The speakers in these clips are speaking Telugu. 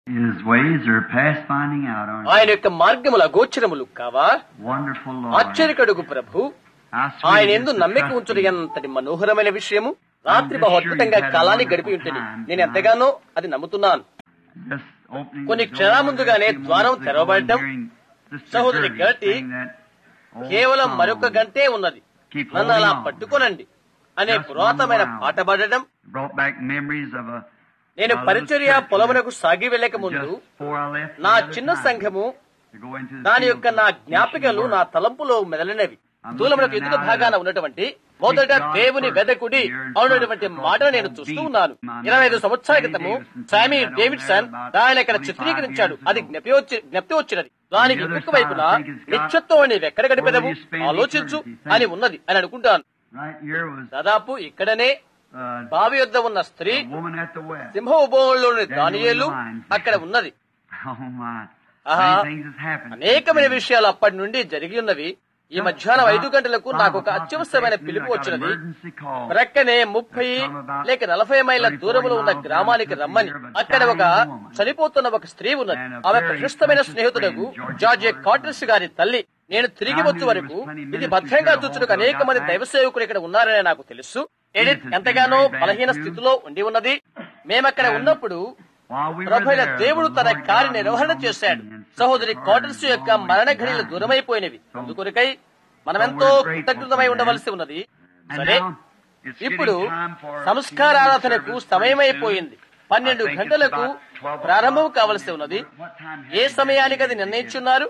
His ways are past finding out, aren't ఆయన యొక్క మార్గముల గోచరములు కావా they? Wonderful Lord. ఆశ్చర్యకడుగు Prabhu How sweet ఆయన it is ఎందు to నమ్మిక trust ఉంచుడు in Him. ఎంతటి మనోహరమైన విషయము రాత్రి బహు అద్భుతంగా కాలాన్ని గడిపి ఉంటుంది నేను ఎంతగానో అది నమ్ముతున్నాను Just opening కొన్ని the door క్షణాల ముందుగానే a few ద్వారం moments ago తెరవబడటం, and hearing Sister సహోదరి Gertie గర్టీ saying that old కేవలం song. మరొక గంటే ఉన్నది Keep నన్ను అలా holding on. పట్టుకోనండి అనే Just పురాతనమైన one more పాట పాడడం Brought back memories of a నేను a పరిచర్య little church పొలమునకు సాగి వెళ్ళక ముందు just before I left నా the other చిన్న time సంఘము to go into the దాని field యొక్క of నా mission జ్ఞాపికలు work. నా తలంపులో మెదలినవి స్థూలములకు ఎదుట భాగాన ఉన్నటువంటి మొదట దేవుని వెదకుడి అవునటువంటి మాటను నేను చూస్తూ ఉన్నాను ఇరవై ఐదు సంవత్సరాల క్రితము స్వామి డేవిడ్సన్ దాని ఇక్కడ చిత్రీకరించాడు అది జ్ఞప్తి వచ్చి జ్ఞప్తి వచ్చినది దానికి ఇంకొక వైపున నిత్యత్వం నీవు ఎక్కడ గడిపెదవు ఆలోచించు అని ఉన్నది అని అనుకుంటాను Right here was దాదాపు ఇక్కడనే uh, బావి యొద్ద ఉన్న స్త్రీ a woman at the well. సింహ ఉపవంలోని దానియేలు అక్కడ ఉన్నది Oh my. ఆహా. Many things has happened. అనేకమైన విషయాలు అప్పటి నుండి జరిగి ఉన్నవి ఈ మధ్యాహ్నం ఐదు గంటలకు నాకు ఒక అత్యవసరమైన పిలుపు వచ్చినది ప్రక్కనే ముప్పై లేక నలభై మైళ్ళ దూరంలో ఉన్న గ్రామానికి రమ్మని అక్కడ ఒక చనిపోతున్న ఒక స్త్రీ ఉన్నది ఆమె ప్రశస్తమైన స్నేహితులకు జార్జ్ కాటర్స్ గారి తల్లి నేను తిరిగి వచ్చే వరకు ఇది భద్రంగా చూచుటకు అనేక మంది దైవ సేవకులు ఇక్కడ ఉన్నారని నాకు తెలుసు ఎడిత్ ఎంతగానో బలహీన స్థితిలో ఉండి ఉన్నది మేమక్కడ ఉన్నప్పుడు ప్రభైన దేవుడు తన కార్య నిర్వహణ చేశాడు సహోదరి కాటర్స్ యొక్క మరణ ఘడియలు దూరమైపోయినవి అందుకొరకై మనమెంతో కృతజ్ఞతమై ఉండవలసి ఉన్నది సరే ఇప్పుడు సంస్కారారాధనకు సమయమైపోయింది పన్నెండు గంటలకు ప్రారంభం కావలసి ఉన్నది ఏ సమయానికి అది నిర్ణయించున్నారు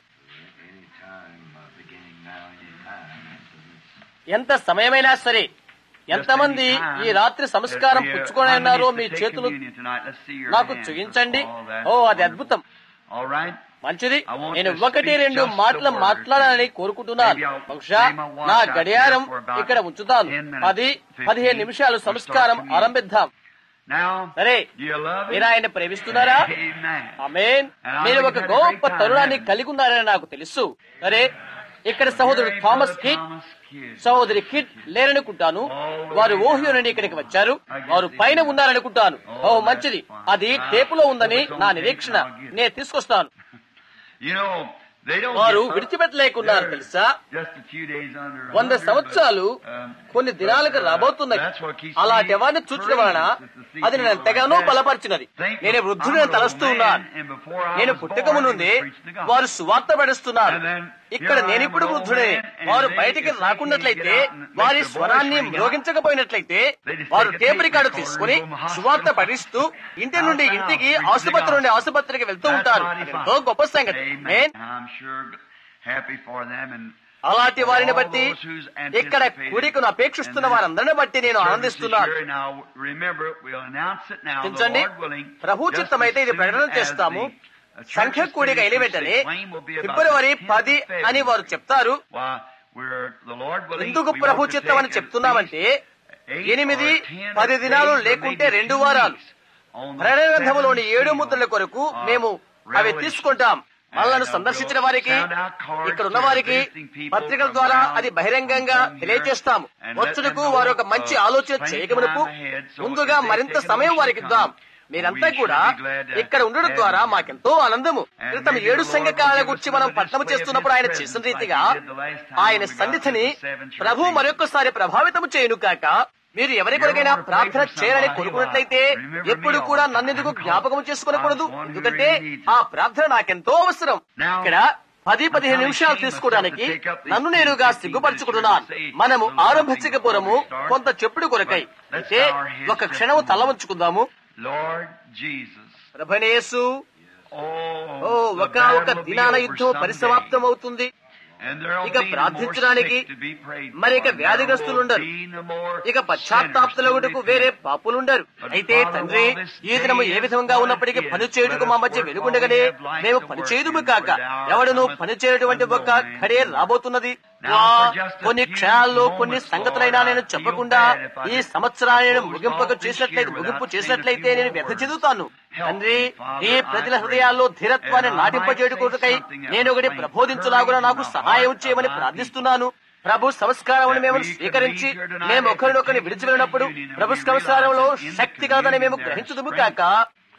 ఎంత సమయమైనా సరే ఎంతమంది ఈ రాత్రి సంస్కారం పుచ్చుకొని ఉన్నారో మీ చేతులు నాకు చూపించండి ఓ అది అద్భుతం మంచిది నేను ఒకటి రెండు మాటలు మాట్లాడాలని కోరుకుంటున్నాను బహుశా నా గడియారం ఇక్కడ ఉంచుతాను పది పదిహేను నిమిషాలు సంస్కారం ఆరంభిద్దాం సరే మీరు ఆయన ప్రేమిస్తున్నారా ఆమేన్ మీరు ఒక గొప్ప తరుణాన్ని కలిగి ఉన్నారని నాకు తెలుసు సరే ఇక్కడ సహోదరుడు థామస్ కిట్ సహోదరి కిట్ లేరనుకుంటాను వారు ఓహియో నుండి ఇక్కడికి వచ్చారు వారు పైన ఉన్నారనుకుంటాను ఓ మంచిది అది టేపులో ఉందని నా నిరీక్షణ నేను తీసుకొస్తాను వారు విడిచిపెట్టలేకున్నారు తెలుసా వంద సంవత్సరాలు కొన్ని దినాలకు రాబోతున్నది అలాంటి వారిని చూచడం వలన అది నేను ఎంతగానో బలపరిచినది నేను వృద్ధుడిని తలస్తూ ఉన్నాను నేను పుట్టక ముందే వారు సువార్త పడుస్తున్నారు ఇక్కడ నేను ఇప్పుడు వృద్ధుడే వారు బయటికి రాకున్నట్లయితే వారి స్వరాన్ని మ్రోగించకపోయినట్లయితే వారు టేప్ రికార్డు తీసుకుని సువార్త పఠిస్తూ ఇంటి నుండి ఇంటికి ఆసుపత్రి నుండి ఆసుపత్రికి వెళ్తూ ఉంటారు ఎంతో గొప్ప సంగతి నేను అలాంటి వారిని బట్టి ఇక్కడ కూడికను అపేక్షిస్తున్న వారందరిని బట్టి నేను ఆనందిస్తున్నాను చించండి ప్రభు చిత్తమైతే ఇది ప్రకటన చేస్తాము సంఖ్య కూడిక అయిన వెంటనే ఫిబ్రవరి పది అని వారు చెప్తారు ఎందుకు ప్రభు చిత్తం అని చెప్తున్నామంటే ఎనిమిది పది దినాలు లేకుంటే రెండు వారాలు ప్రకటన గ్రంథములోని ఏడు ముద్రల కొరకు మేము అవి తీసుకుంటాం మనలను సందర్శించిన వారికి ఇక్కడ ఉన్న వారికి పత్రికల ద్వారా అది బహిరంగంగా తెలియజేస్తాము వచ్చుటకు వారు ఒక మంచి ఆలోచన చేయగమనకు ముందుగా మరింత సమయం వారికి ఇద్దాం మీరంతా కూడా ఇక్కడ ఉండడం ద్వారా మాకెంతో ఆనందము క్రితం ఏడు సంఘకాల గురించి మనం పట్టణం చేస్తున్నప్పుడు ఆయన చేసిన రీతిగా ఆయన సన్నిధిని ప్రభు మరొకసారి ప్రభావితము చేయను కాక మీరు ఎవరి కొరకైనా ప్రార్థన చేయాలని కోరుకున్నట్లయితే ఎప్పుడు కూడా నన్నెందుకు జ్ఞాపకం చేసుకోనకూడదు ఎందుకంటే ఆ ప్రార్థన నాకెంతో అవసరం ఇక్కడ పది పదిహేను నిమిషాలు తీసుకోవడానికి నన్ను నేనుగా సిగ్గుపరచుకుంటున్నాను మనము ఆరంభించకపోరము కొంత చెప్పుడు కొరకై అయితే ఒక క్షణం తల ఉంచుకుందాము ప్రభనేసు ఓ ఒక ఒక దినాన యుద్ధం పరిసమాప్తం అవుతుంది ఇక ప్రార్థించడానికి మరి ఇక వ్యాధిగ్రస్తులుండరు ఇక పశ్చాత్తాప్తులకు వేరే పాపులుండరు అయితే తండ్రి ఈ దినము ఏ విధంగా ఉన్నప్పటికీ పని చేయుటకు మా మధ్య వెలుగుండగానే మేము పని చేయదుము కాక ఎవడును పని చేయటువంటి ఒక ఖడే రాబోతున్నది కొన్ని క్షణాల్లో కొన్ని సంగతులైనా నేను చెప్పకుండా ఈ సంవత్సరాన్ని నేను ముగింపక చేసినట్లయితే ముగింపు చేసినట్లయితే నేను వ్యర్థ చెందుతాను తండ్రి ఈ ప్రజల హృదయాల్లో ధీరత్వాన్ని నాటింపజేయడుకోటకై నేను ఒకటి ప్రబోధించులాగున నాకు సహాయం చేయమని ప్రార్థిస్తున్నాను ప్రభు సంస్కారం మేము స్వీకరించి మేము ఒకరినొకరిని విడిచి వెళ్ళినప్పుడు ప్రభు సంస్కారంలో శక్తి కలదని మేము గ్రహించుదుము కాక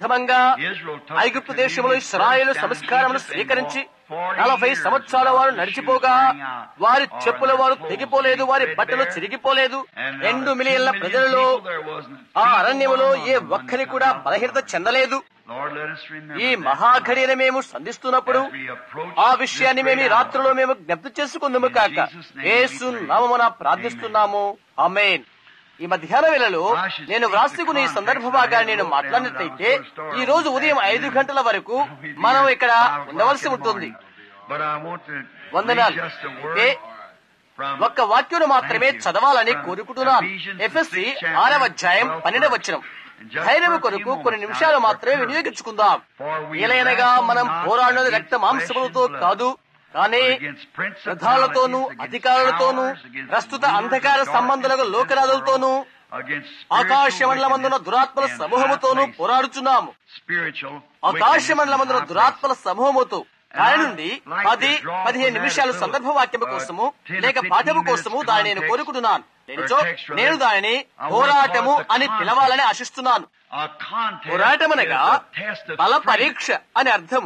ప్రథమంగా ఐగుప్తు దేశంలో ఇస్రాయేలు సంస్కారమును స్వీకరించి నలభై సంవత్సరాల వారు నడిచిపోగా వారి చెప్పుల వారు తెగిపోలేదు వారి బట్టలు చిరిగిపోలేదు రెండు మిలియన్ల ప్రజలలో ఆ అరణ్యములో ఏ ఒక్కరి కూడా బలహీనత చెందలేదు ఈ మహాఘడియను మేము సంధిస్తున్నప్పుడు ఆ విషయాన్ని మేము ఈ రాత్రిలో మేము జ్ఞప్తి చేసుకుందాము కాక యేసు నామమున ప్రార్థిస్తున్నాము అమేన్ ఈ మధ్యాహ్న వేళలో నేను వ్రాసుకున్న ఈ సందర్భ భాగాన్ని నేను మాట్లాడినట్లయితే ఈ రోజు ఉదయం ఐదు గంటల వరకు మనం ఇక్కడ ఉండవలసి ఉంటుంది వందనాలు అయితే ఒక్క వాక్యం మాత్రమే చదవాలని కోరుకుంటున్నాను ఎఫ్ఎస్సి ఆరవ అధ్యాయం పన్నెండవ వచనం ధైర్యం కొరకు కొన్ని నిమిషాలు మాత్రమే వినియోగించుకుందాం ఏలైనగా మనం పోరాడినది రక్త మాంసములతో కాదు కానీ ప్రధానులతోనూ అధికారులతోనూ ప్రస్తుత అంధకార సంబంధాలకు లోకరాజులతోనూ ఆకాశ మండలమందున దురాత్మల సమూహముతోనూ పోరాడుచున్నాము ఆకాశ మండలమందున దురాత్మల సమూహముతో దాని నుండి పది పదిహేను నిమిషాలు సందర్భ వాక్యము కోసము లేక పాఠము కోసము దాన్ని నేను కోరుకుంటున్నాను లేనిచో నేను దానిని పోరాటము అని పిలవాలని ఆశిస్తున్నాను పోరాటమనగా బల పరీక్ష అని అర్థము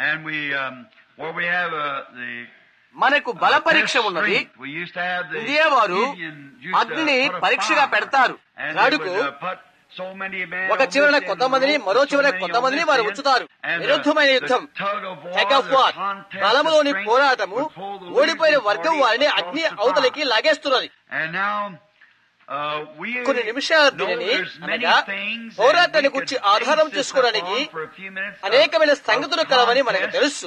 మనకు బల పరీక్ష ఉన్నది ఇండియా వారు అగ్నిని పరీక్షగా పెడతారు నాడుకు ఒక చివరన కొంతమందిని మరో చివర కొంతమందిని వారు ఉంచుతారు విరుద్ధమైన యుద్ధం బలములోని పోరాటము ఓడిపోయిన వర్గం వారిని అగ్ని అవతలికి లాగేస్తున్నది కొన్ని నిమిషాల దీనిని అనగా పోరాటాన్ని గురించి ఆధారం చేసుకోవడానికి అనేకమైన సంగతులు కలవని మనకు తెలుసు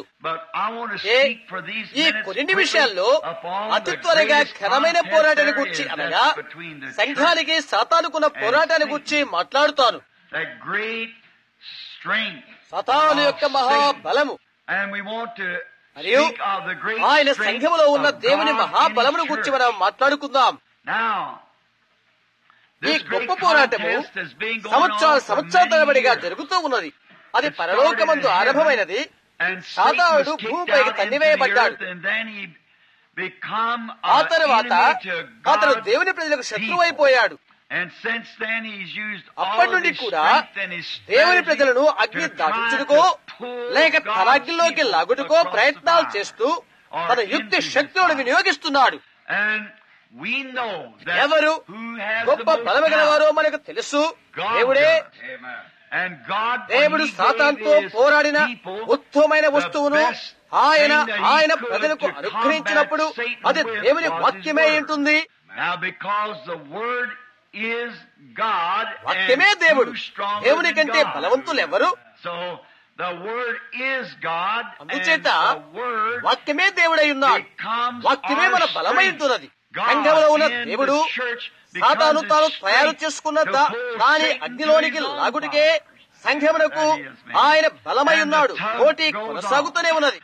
ఈ కొన్ని నిమిషాల్లో అతి త్వరగా ఘనమైన పోరాటాన్ని గురించి అనగా సంఘానికి సాతానుకున్న పోరాటాన్ని గురించి మాట్లాడుతాను సతాను యొక్క మహాబలము మరియు ఆయన సంఘములో ఉన్న దేవుని మహాబలమును గురించి మనం మాట్లాడుకుందాం ఈ గొప్ప పోరాటము సంవత్సరాల సంవత్సరాల తరబడిగా జరుగుతూ ఉన్నది అది పరలోకమందు ఆరంభమైనది సాతానుడు భూమిపైకి తన్నివేయబడ్డాడు ఆ తర్వాత అతను దేవుని ప్రజలకు శత్రువైపోయాడు అప్పటి నుండి కూడా దేవుని ప్రజలను అగ్ని దాటించుడుకో లేక తన అగ్నిలోకి లాగుడుకో ప్రయత్నాలు చేస్తూ తన యుక్తి శక్తులను వినియోగిస్తున్నాడు ఎవరు గొప్ప బలము గలవారో మనకు తెలుసు దేవుడే దేవుడు సాతాన్తో పోరాడిన ఉత్తమమైన వస్తువును ఆయన ఆయన ప్రజలకు అనుగ్రహించినప్పుడు అది దేవుని వాక్యమే ఉంటుంది వాక్యమే దేవుడు దేవుని కంటే బలవంతులు ఎవరు అందుచేత వాక్యమే దేవుడై ఉన్నాడు వాక్యమే మన బలమై ఉంటున్నది సంఘంలో ఉన్న దేవుడు సాతాను తాను తయారు చేసుకున్న దాని అగ్నిలోనికి లాగుడికే సంఘమునకు ఆయన బలమై ఉన్నాడు పోటీ కొనసాగుతూనే ఉన్నది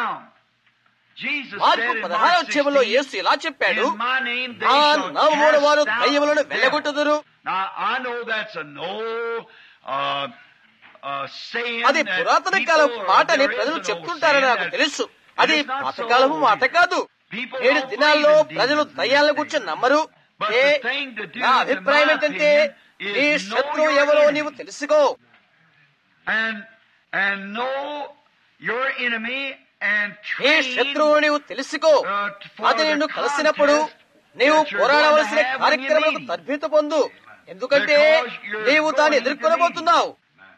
మార్పు పదహారవ చెవులో యేసు ఇలా చెప్పాడు నా నామమున వారు దయ్యములను వెళ్ళగొట్టుదురు అది పురాతన కాలం మాటని ప్రజలు చెప్తుంటారని నాకు తెలుసు అది పాతకాలము మాట కాదు ఏడు దినాల్లో ప్రజలు దయ్యాలను గురించి నమ్మరు నా అభిప్రాయం ఏంటంటే నీ శత్రువు ఎవరో నీవు తెలుసుకో నీ శత్రువు నీవు తెలుసుకో అది నిన్ను కలిసినప్పుడు నీవు పోరాడవలసిన కార్యక్రమాలకు తర్బీత పొందు ఎందుకంటే నీవు దాన్ని ఎదుర్కొనబోతున్నావు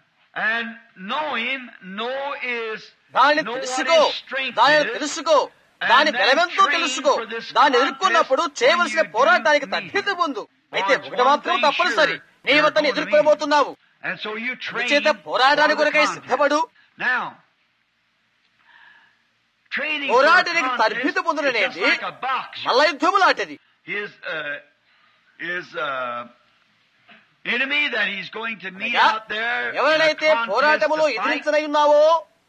దాన్ని తెలుసుకో దానిని తెలుసుకో దాని బలమెంతో తెలుసుకో దాన్ని ఎదుర్కొన్నప్పుడు చేయవలసిన పోరాటానికి తగ్గిత పొందు అయితే ఒకటి మాత్రం తప్పనిసరి నీవు అతన్ని ఎదుర్కోబోతున్నావు చేత పోరాటానికి కొరకై సిద్ధపడు పోరాటానికి తర్బిత పొందనేది మల్ల యుద్ధము లాంటిది ఎవరినైతే పోరాటములో ఎదిరించనై ఉన్నావో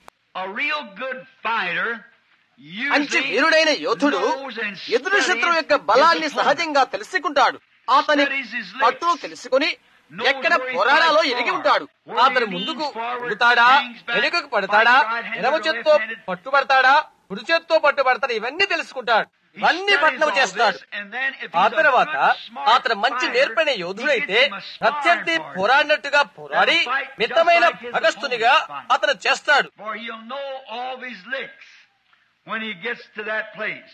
మంచి వీరుడైన యోధుడు ఎదురు శత్రువు యొక్క బలాన్ని సహజంగా తెలుసుకుంటాడు అతని పట్టును తెలుసుకుని ఎక్కడ పోరాడాలో ఎరిగి ఉంటాడు అతను ముందుకు ఉడుతాడా వెనుకకు పడతాడా ఎడమ చేత్తో పట్టుబడతాడా కుడి చేత్తో పట్టుబడతాడా ఇవన్నీ తెలుసుకుంటాడు ఇవన్నీ పట్నం చేస్తాడు ఆ తర్వాత అతను మంచి నేర్పైన యోధుడైతే ప్రత్యర్థి పోరాడినట్టుగా పోరాడి మితమైన భగస్తునిగా అతను చేస్తాడు For he'll know all of his licks when he gets to that place.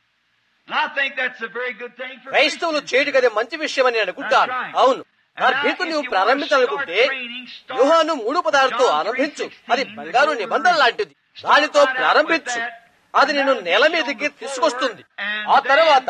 And I think that's a very good thing for క్రైస్తవులు Christians. చేయడు కదా మంచి విషయం అని అనుకుంటాను అవును నా భీతు నువ్వు ప్రారంభించాలనుకుంటే యోహాను మూడు పదార్థతో ఆరంభించు అది బంగారు నిబంధన లాంటిది దానితో ప్రారంభించు అది నిన్ను నేల మీదకి తీసుకొస్తుంది ఆ తర్వాత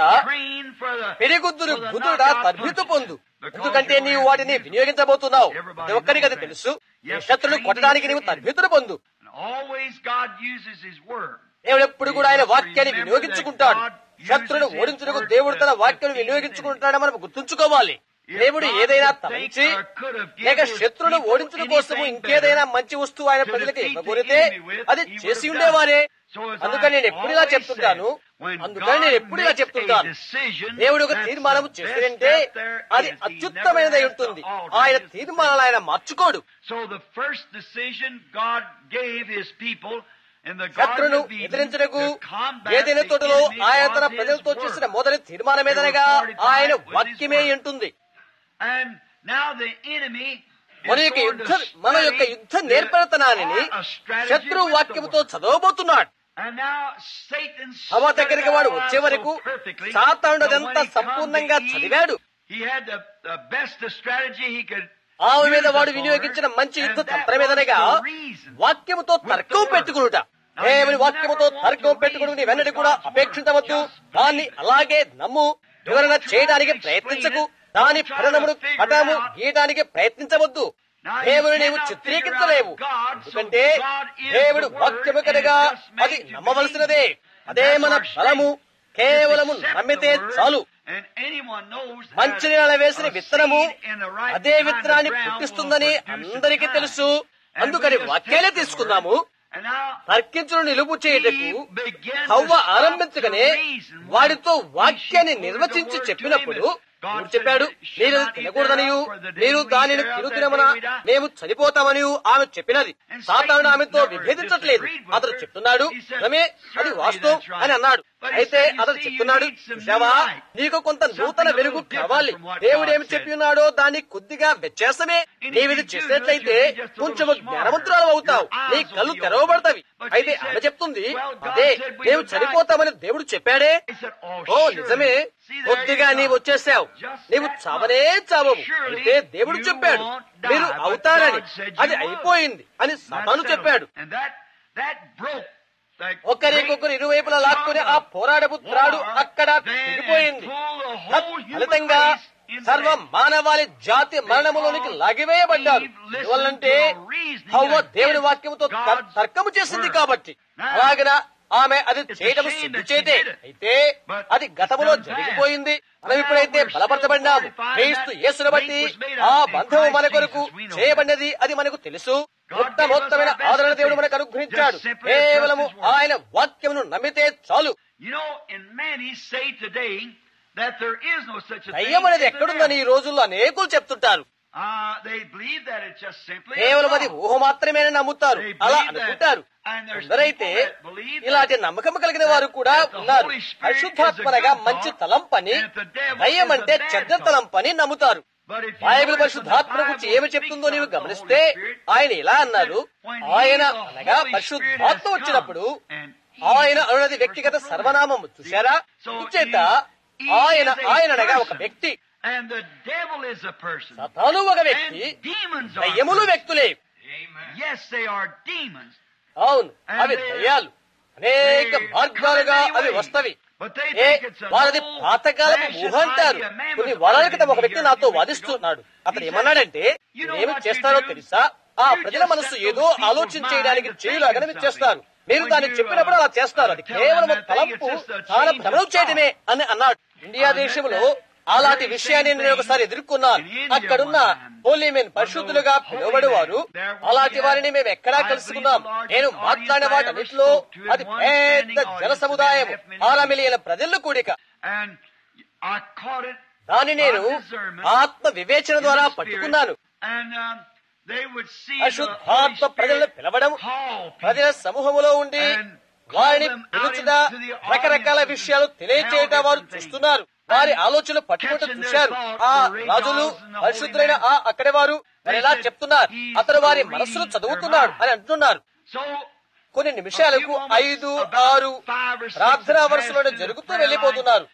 పెరిగుద్దురు బుద్ధుడా తర్బీతు పొందు ఎందుకంటే నీవు వాటిని వినియోగించబోతున్నావు ప్రతి ఒక్కరికి అది తెలుసు నీ శత్రులు కొట్టడానికి నీవు తర్బీతును పొందు And always God uses His Word. దేవుడు ఎప్పుడు కూడా ఆయన వాక్యాన్ని వినియోగించుకుంటాడు శత్రును ఓడించుటకు దేవుడు తన వాక్యాన్ని వినియోగించుకుంటాడని మనం గుర్తుంచుకోవాలి దేవుడు ఏదైనా తలంచి లేక శత్రును ఓడించడం కోసము ఇంకేదైనా మంచి వస్తువు ఆయన ప్రజలకు ఇవ్వకూరితే అది చేసి ఉండేవారే అందుకని నేను ఎప్పుడు ఇలా చెప్తుంటాను అందుకని నేను ఎప్పుడు ఇలా చెప్తుంటాను దేవుడు ఒక తీర్మానం చేసినంటే అది అత్యుత్తమైనదై ఉంటుంది ఆయన తీర్మానాలు ఆయన మార్చుకోడు So the first decision God gave His people in the Garden శత్రును of Eden ఎదిరించుటకు to combat ఏదైనా the తోటలో enemy ఆయన was తన His ప్రజలతో word. చేసిన మొదటి తీర్మానం ఏదనగా ఆయన వాక్యమే ఉంటుంది And now the enemy is మన యొక్క going యుద్ధ to మన యొక్క study యుద్ధ నేర్పడతనాన్ని the- a strategy శత్రు with the వాక్యముతో word. చదవబోతున్నాడు And now Satan హవ దగ్గరికి వాడు studied వచ్చే that వరకు so perfectly సాతానుడు that అదంతా when he come సంపూర్ణంగా to Eve, చదివాడు He had the, the best strategy he could ఆమె మీద use వాడు upon her, వినియోగించిన మంచి యుద్ధ and that తంత్రం ఏదనగా was the reason. వాక్యముతో తర్కం పెట్టుకునుట దేవుని వాక్యముతో తర్కం పెట్టుకుని నీ వెన్నటి కూడా అపేక్షించవద్దు దాన్ని అలాగే నమ్ము వివరణ చేయడానికి ప్రయత్నించకు దాని పరిణమును పటము గీయడానికి ప్రయత్నించవద్దు దేవుని నీవు చిత్రీకరించలేవు ఎందుకంటే దేవుడు వాక్యము కనుగా అది నమ్మవలసినదే అదే మన బలము కేవలము నమ్మితే చాలు And anyone knows that మంచి నేల వేసిన a విత్తనము seed in the right అదే kind of విత్తనాన్ని ground పుట్టిస్తుందని will produce అందరికీ its తెలుసు kind. And అందుకని we just వాక్యాలే take the తీసుకుందాము word. And now తర్కించును నిలుపు చేయుటకు Eve began to హవ్వ stop ఆరంభించగానే the reason why వాడితో he వాక్యాన్ని quoted the నిర్వచించి word to చెప్పినప్పుడు him. God దేవుడు said, చెప్పాడు "Shall మీరు not eat తినకూడదనియు thereof, for the day మీరు we దానిని eat thereof, తినుతినమున that day we die." మేము చనిపోతామని ఆమె చెప్పినది And సాతానుడు Satan ఆమెతో never విభేదించట్లేదు disagreed with అతను her. చెప్తున్నాడు He said, రమే అది "Certainly వాస్తవం that's right." అని అన్నాడు But he అయితే said, "You అతను see, you చెప్తున్నాడు need some new చూశావా light. నీకు కొంత నూతన Something a వెలుగు little different కావాలి from what దేవుడు God ఏమి said. చెప్పి ఉన్నాడో దానికి కొద్దిగా వ్యత్యాసమే And if నీవిది you do చేసినట్లయితే this, you'll be just a కొంచెం little జ్ఞానవంతురాలు smarter. అవుతావు Your eyes నీ will కళ్ళు be తెరవబడతావి open. But అయితే she ఆమె said, చెప్తుంది "Well, God అదే said we మేము will die." చనిపోతామని దేవుడు చెప్పాడే He said, "Oh, oh surely." నిజమే See, there కొద్దిగా you go. నీవు వచ్చేసావు Just నీవు that చావనే much. చావవు Surely అయితే దేవుడు you చెప్పాడు won't die, మీరు but అవుతారని God said you అది would. అయిపోయింది అని That సాతాను settled చెప్పాడు it. And that, that broke that ఒకరికొకరు great ఇరువైపులా లాక్కుని ఆ పోరాడపు త్రాడు war అక్కడ then తెగిపోయింది pulled the whole human ఫలితంగా race into సర్వ that. మానవాళి జాతి మరణములోనికి లాగివేయబడ్డారు Eve listened ఎందువల్లంటే to a reasoning హవ్వ against దేవుని వాక్యముతో తర్- God's తర్కము చేసింది word. కాబట్టి Now, అలాగన ఆమె అది it's a చేయడం shame సిగ్గు that she చేతే did it. అయితే But అది గతములో it's done జరిగిపోయింది past. మనం ఇప్పుడైతే Now we're బలపరచబడినాము still fortified క్రీస్తు that యేసును link బట్టి was made ఆ up in బంధము మన Christ కొరకు Jesus. We know చేయబడినది అది మనకు తెలుసు God gave us ఉత్తమోత్తమైన our best ఆదరణ దేవుడు defense. మనకు అనుగ్రహించాడు Just simply trust కేవలము His word. ఆయన వాక్యమును నమ్మితే చాలు You know, and many say today that there is no such a thing. దయ్యం అనేది as the ఎక్కడుందని devil. ఈ రోజుల్లో అనేకులు చెప్తుంటారు Uh, they believe that it's just simply a కేవలం అది thought. ఊహ మాత్రమే నమ్ముతారు They అలా believe that. అనుకుంటారు And there's కొందరైతే people that believe that- ఇలాంటి నమ్మకం కలిగిన వారు కూడా that the ఉన్నారు Holy Spirit పరిశుద్ధాత్మనగా is a good మంచి thought, తలంపని and the devil దయ్యం is a అంటే bad చెడ్డ thought. తలంపని నమ్ముతారు But if you Bible notice when the పరిశుద్ధాత్మ గురించి Bible ఏమి చెప్తుందో speaks నీవు of the గమనిస్తే Holy Spirit, ఆయన ఇలా అన్నారు when ఆయన he, the అనగా Holy Spirit, పరిశుద్ధాత్మ has వచ్చినప్పుడు come, and he ఆయన is అన్నది the వ్యక్తిగత first సర్వనామం చూశారా So చేత he- he ఆయన is a ఆయన అనగా ఒక person. వ్యక్తి And the devil is a person. Satan ఒక And వ్యక్తి demons are దయ్యములు persons. వ్యక్తులే Yes, they are demons. అవును And అవి they- దయ్యాలు అనేక They మార్గాలుగా come in many అవి ways. వస్తవి But they A think it's a వారిది old పాతకాలపు fashioned ఊహ అంటారు idea. Man కొన్ని was వారాల క్రితం ఒక arguing వ్యక్తి here a నాతో few weeks వాదిస్తున్నాడు ago. అతను He said, ఏమన్నాడంటే "You know ఏమి what చేస్తారో you do? తెలుసా ఆ You ప్రజల just మనసు set ఏదో those people's ఆలోచన చేయడానికి mind to చేయులాగానే thinking మీరు చేస్తారు మీరు When దాన్ని you, చెప్పినప్పుడు అలా uh, చేస్తారు అది tell కేవలం them that thing, తలంపు it's just a చాలా change of భ్రమణం చేయటమే అని అన్నాడు ఇండియా I met దేశంలో that అలాంటి very విషయాన్ని same నేను thing ఒకసారి ఎదుర్కొన్నాను in India అక్కడున్న one time. హోలీమెన్ పరిశుద్ధులుగా When those పిలువబడి వారు holy men, there were అలాంటి we వారిని had- మేము ఎక్కడా I కలుసుకున్నాం believe the largest నేను audience మాట్లాడిన I ever వాటన్నిటిలో spoke to in అది one పెద్ద standing జన audience, సముదాయం about half million ఆరు people. మిలియన్ల ప్రజల కూడిక And I caught it దాన్ని నేను by discernment ఆత్మ వివేచన in ద్వారా the spirit, పట్టుకున్నాను and um, they would see the Holy పరిశుద్ధాత్మ ప్రజలను Spirit పిలవడం call people. ప్రజల సమూహములో ఉండి And వారిని పిలుచుట రకరకాల విషయాలు తెలియచేయటం వారు చూస్తున్నారు వారి ఆలోచనలు పట్టుకుంటూ చూశారు ఆ రాజులు పరిశుద్ధులైన ఆ అక్కడి వారు మరి ఎలా చెప్తున్నారు అతను వారి మనస్సును చదువుతున్నాడు అని అంటున్నారు కొన్ని నిమిషాలకు ఐదు ఆరు ప్రార్థనా వరుసలో జరుగుతూ వెళ్లిపోతున్నారు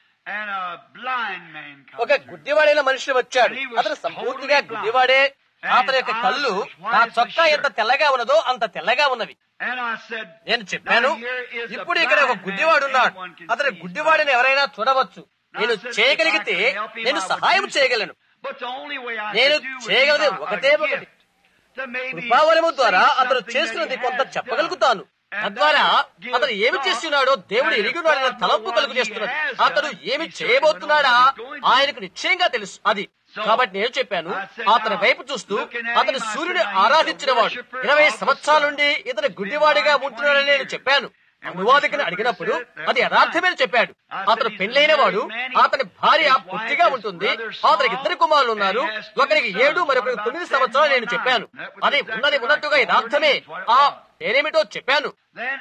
ఒక గుడ్డివాడైన మనిషి వచ్చాడు అతను సంపూర్తిగా గుడ్డివాడే అతని యొక్క కళ్ళు నా చొక్కా ఎంత తెల్లగా ఉన్నదో అంత తెల్లగా ఉన్నవి నేను చెప్పాను ఇప్పుడు ఇక్కడ ఒక గుడ్డివాడు ఉన్నాడు అతని గుడ్డివాడిని ఎవరైనా చూడవచ్చు నేను చేయగలిగితే నేను సహాయం చేయగలను నేను చేయగలిగే ఒకటే ఒకటి కృపావరము ద్వారా అతను చేస్తున్నది కొంత చెప్పగలుగుతాను తద్వారా అతను ఏమి చేస్తున్నాడో దేవుడు ఎరిగినాడన్న తలంపు కలుగు చేస్తున్నాడు అతను ఏమి చేయబోతున్నాడా ఆయనకు నిశ్చయంగా తెలుసు అది కాబట్టి నేను చెప్పాను అతని వైపు చూస్తూ అతను సూర్యుని ఆరాధించిన వాడు ఇరవై సంవత్సరాల నుండి ఇతను గుడ్డివాడిగా ఉంటున్నాడని నేను చెప్పాను అనువాదకుని అడిగినప్పుడు అది యథార్థమని చెప్పాడు అతను పెళ్లైన వాడు అతని భార్య పుట్టిగా ఉంటుంది అతనికి ఇద్దరు కుమారులు ఉన్నారు ఒకరికి ఏడు మరొకరికి తొమ్మిది సంవత్సరాలు నేను చెప్పాను అది ఉన్నది ఉన్నట్టుగా యథార్థమే ఆ పేరేమిటో చెప్పాను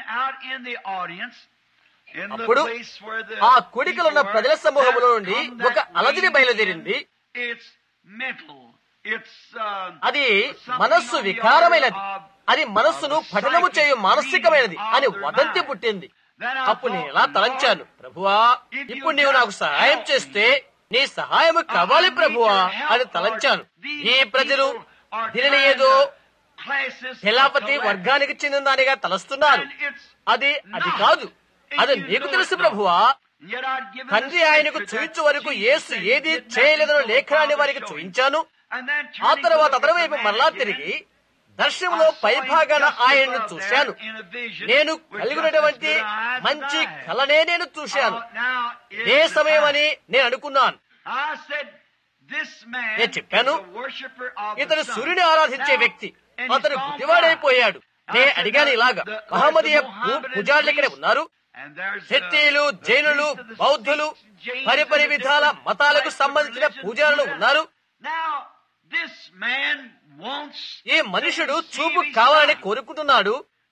అప్పుడు ఆ కుడికలున్న ప్రజల సమూహంలో నుండి ఒక అలజడి బయలుదేరింది అది మనస్సు వికారమైనది అది మనస్సును పఠనము చేయు మానసికమైనది అని వదంతి పుట్టింది అప్పుడు నేను ఎలా తలంచాను ప్రభువా ఇప్పుడు నీవు నాకు సహాయం చేస్తే నీ సహాయం కావాలి ప్రభువా అని తలంచాను ఈ ప్రజలు దీనిని ఏదో తెలాపతి వర్గానికి చెందినదానిగా తలస్తున్నారు అది అది కాదు అది నీకు తెలుసు ప్రభువా తండ్రి ఆయనకు చూయించు వరకు యేసు ఏది చేయలేదన్న లేఖనాన్ని వారికి చూయించాను ఆ తర్వాత అతని వైపు మరలా తిరిగి దర్శనంలో పైభాగాన ఆయనను చూశాను నేను కలిగినటువంటి మంచి కలనే నేను చూశాను ఏ సమయమని నేను అనుకున్నాను నేను చెప్పాను ఇతను సూర్యుని ఆరాధించే వ్యక్తి అతను గుడ్డివాడైపోయాడు నేను అడిగాను ఇలాగా మహమ్మదీయ పూజారులు ఇక్కడ ఉన్నారు శక్తిలు జైనులు బౌద్ధులు పరిపరి విధాల మతాలకు సంబంధించిన పూజారులు ఉన్నారు ఈ మనుషుడు చూపు కావాలని కోరుకుంటున్నాడు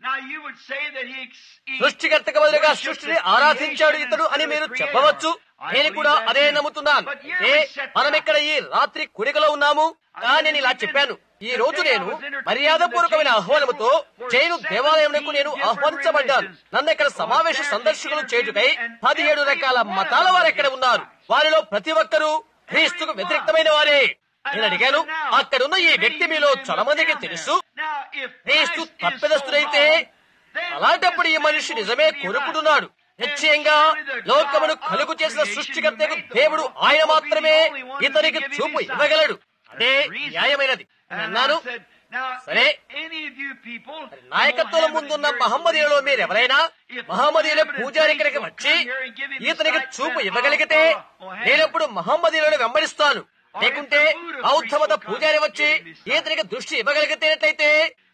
సృష్టికర్తక బదులుగా సృష్టిని ఆరాధించాడు ఇతడు అని మీరు చెప్పవచ్చు నేను కూడా అదే నమ్ముతున్నాను ఏ మనం ఇక్కడ ఈ రాత్రి కుడికలో ఉన్నాము కానీ నేను ఇలా చెప్పాను ఈ రోజు నేను మర్యాదపూర్వకమైన ఆహ్వానముతో జైను దేవాలయంకు నేను ఆహ్వానించబడ్డాను నన్ను ఇక్కడ సమావేశ సందర్శకులు చేయుటకై పదిహేడు రకాల మతాల వారు ఎక్కడ ఉన్నారు వారిలో ప్రతి ఒక్కరూ క్రీస్తుకు వ్యతిరేక్తమైన వారే నేను అడిగాను అక్కడున్న ఈ వ్యక్తి మీలో చాలా మందికి తెలుసు క్రీస్తు తప్పెదస్తుడైతే అలాంటప్పుడు ఈ మనిషి నిజమే కోరుకుంటున్నాడు నిశ్చయంగా లోకమును కలుగు చేసిన సృష్టికర్తకు దేవుడు ఆయన మాత్రమే ఇతనికి చూపు ఇవ్వగలడు అదే న్యాయమైనది అన్నాను సరే నాయకత్వం ముందున్న మహమ్మదీయులో మీరెవరైనా మహమ్మదీయుల పూజారి ఇక్కడికి వచ్చి ఇతనికి చూపు ఇవ్వగలిగితే నేనప్పుడు మహమ్మదీయులను వెంబడిస్తాను లేకుంటే బౌద్ధ మత పూజారి వచ్చి ఈతనికి దృష్టి ఇవ్వగలిగితేనట్లయితే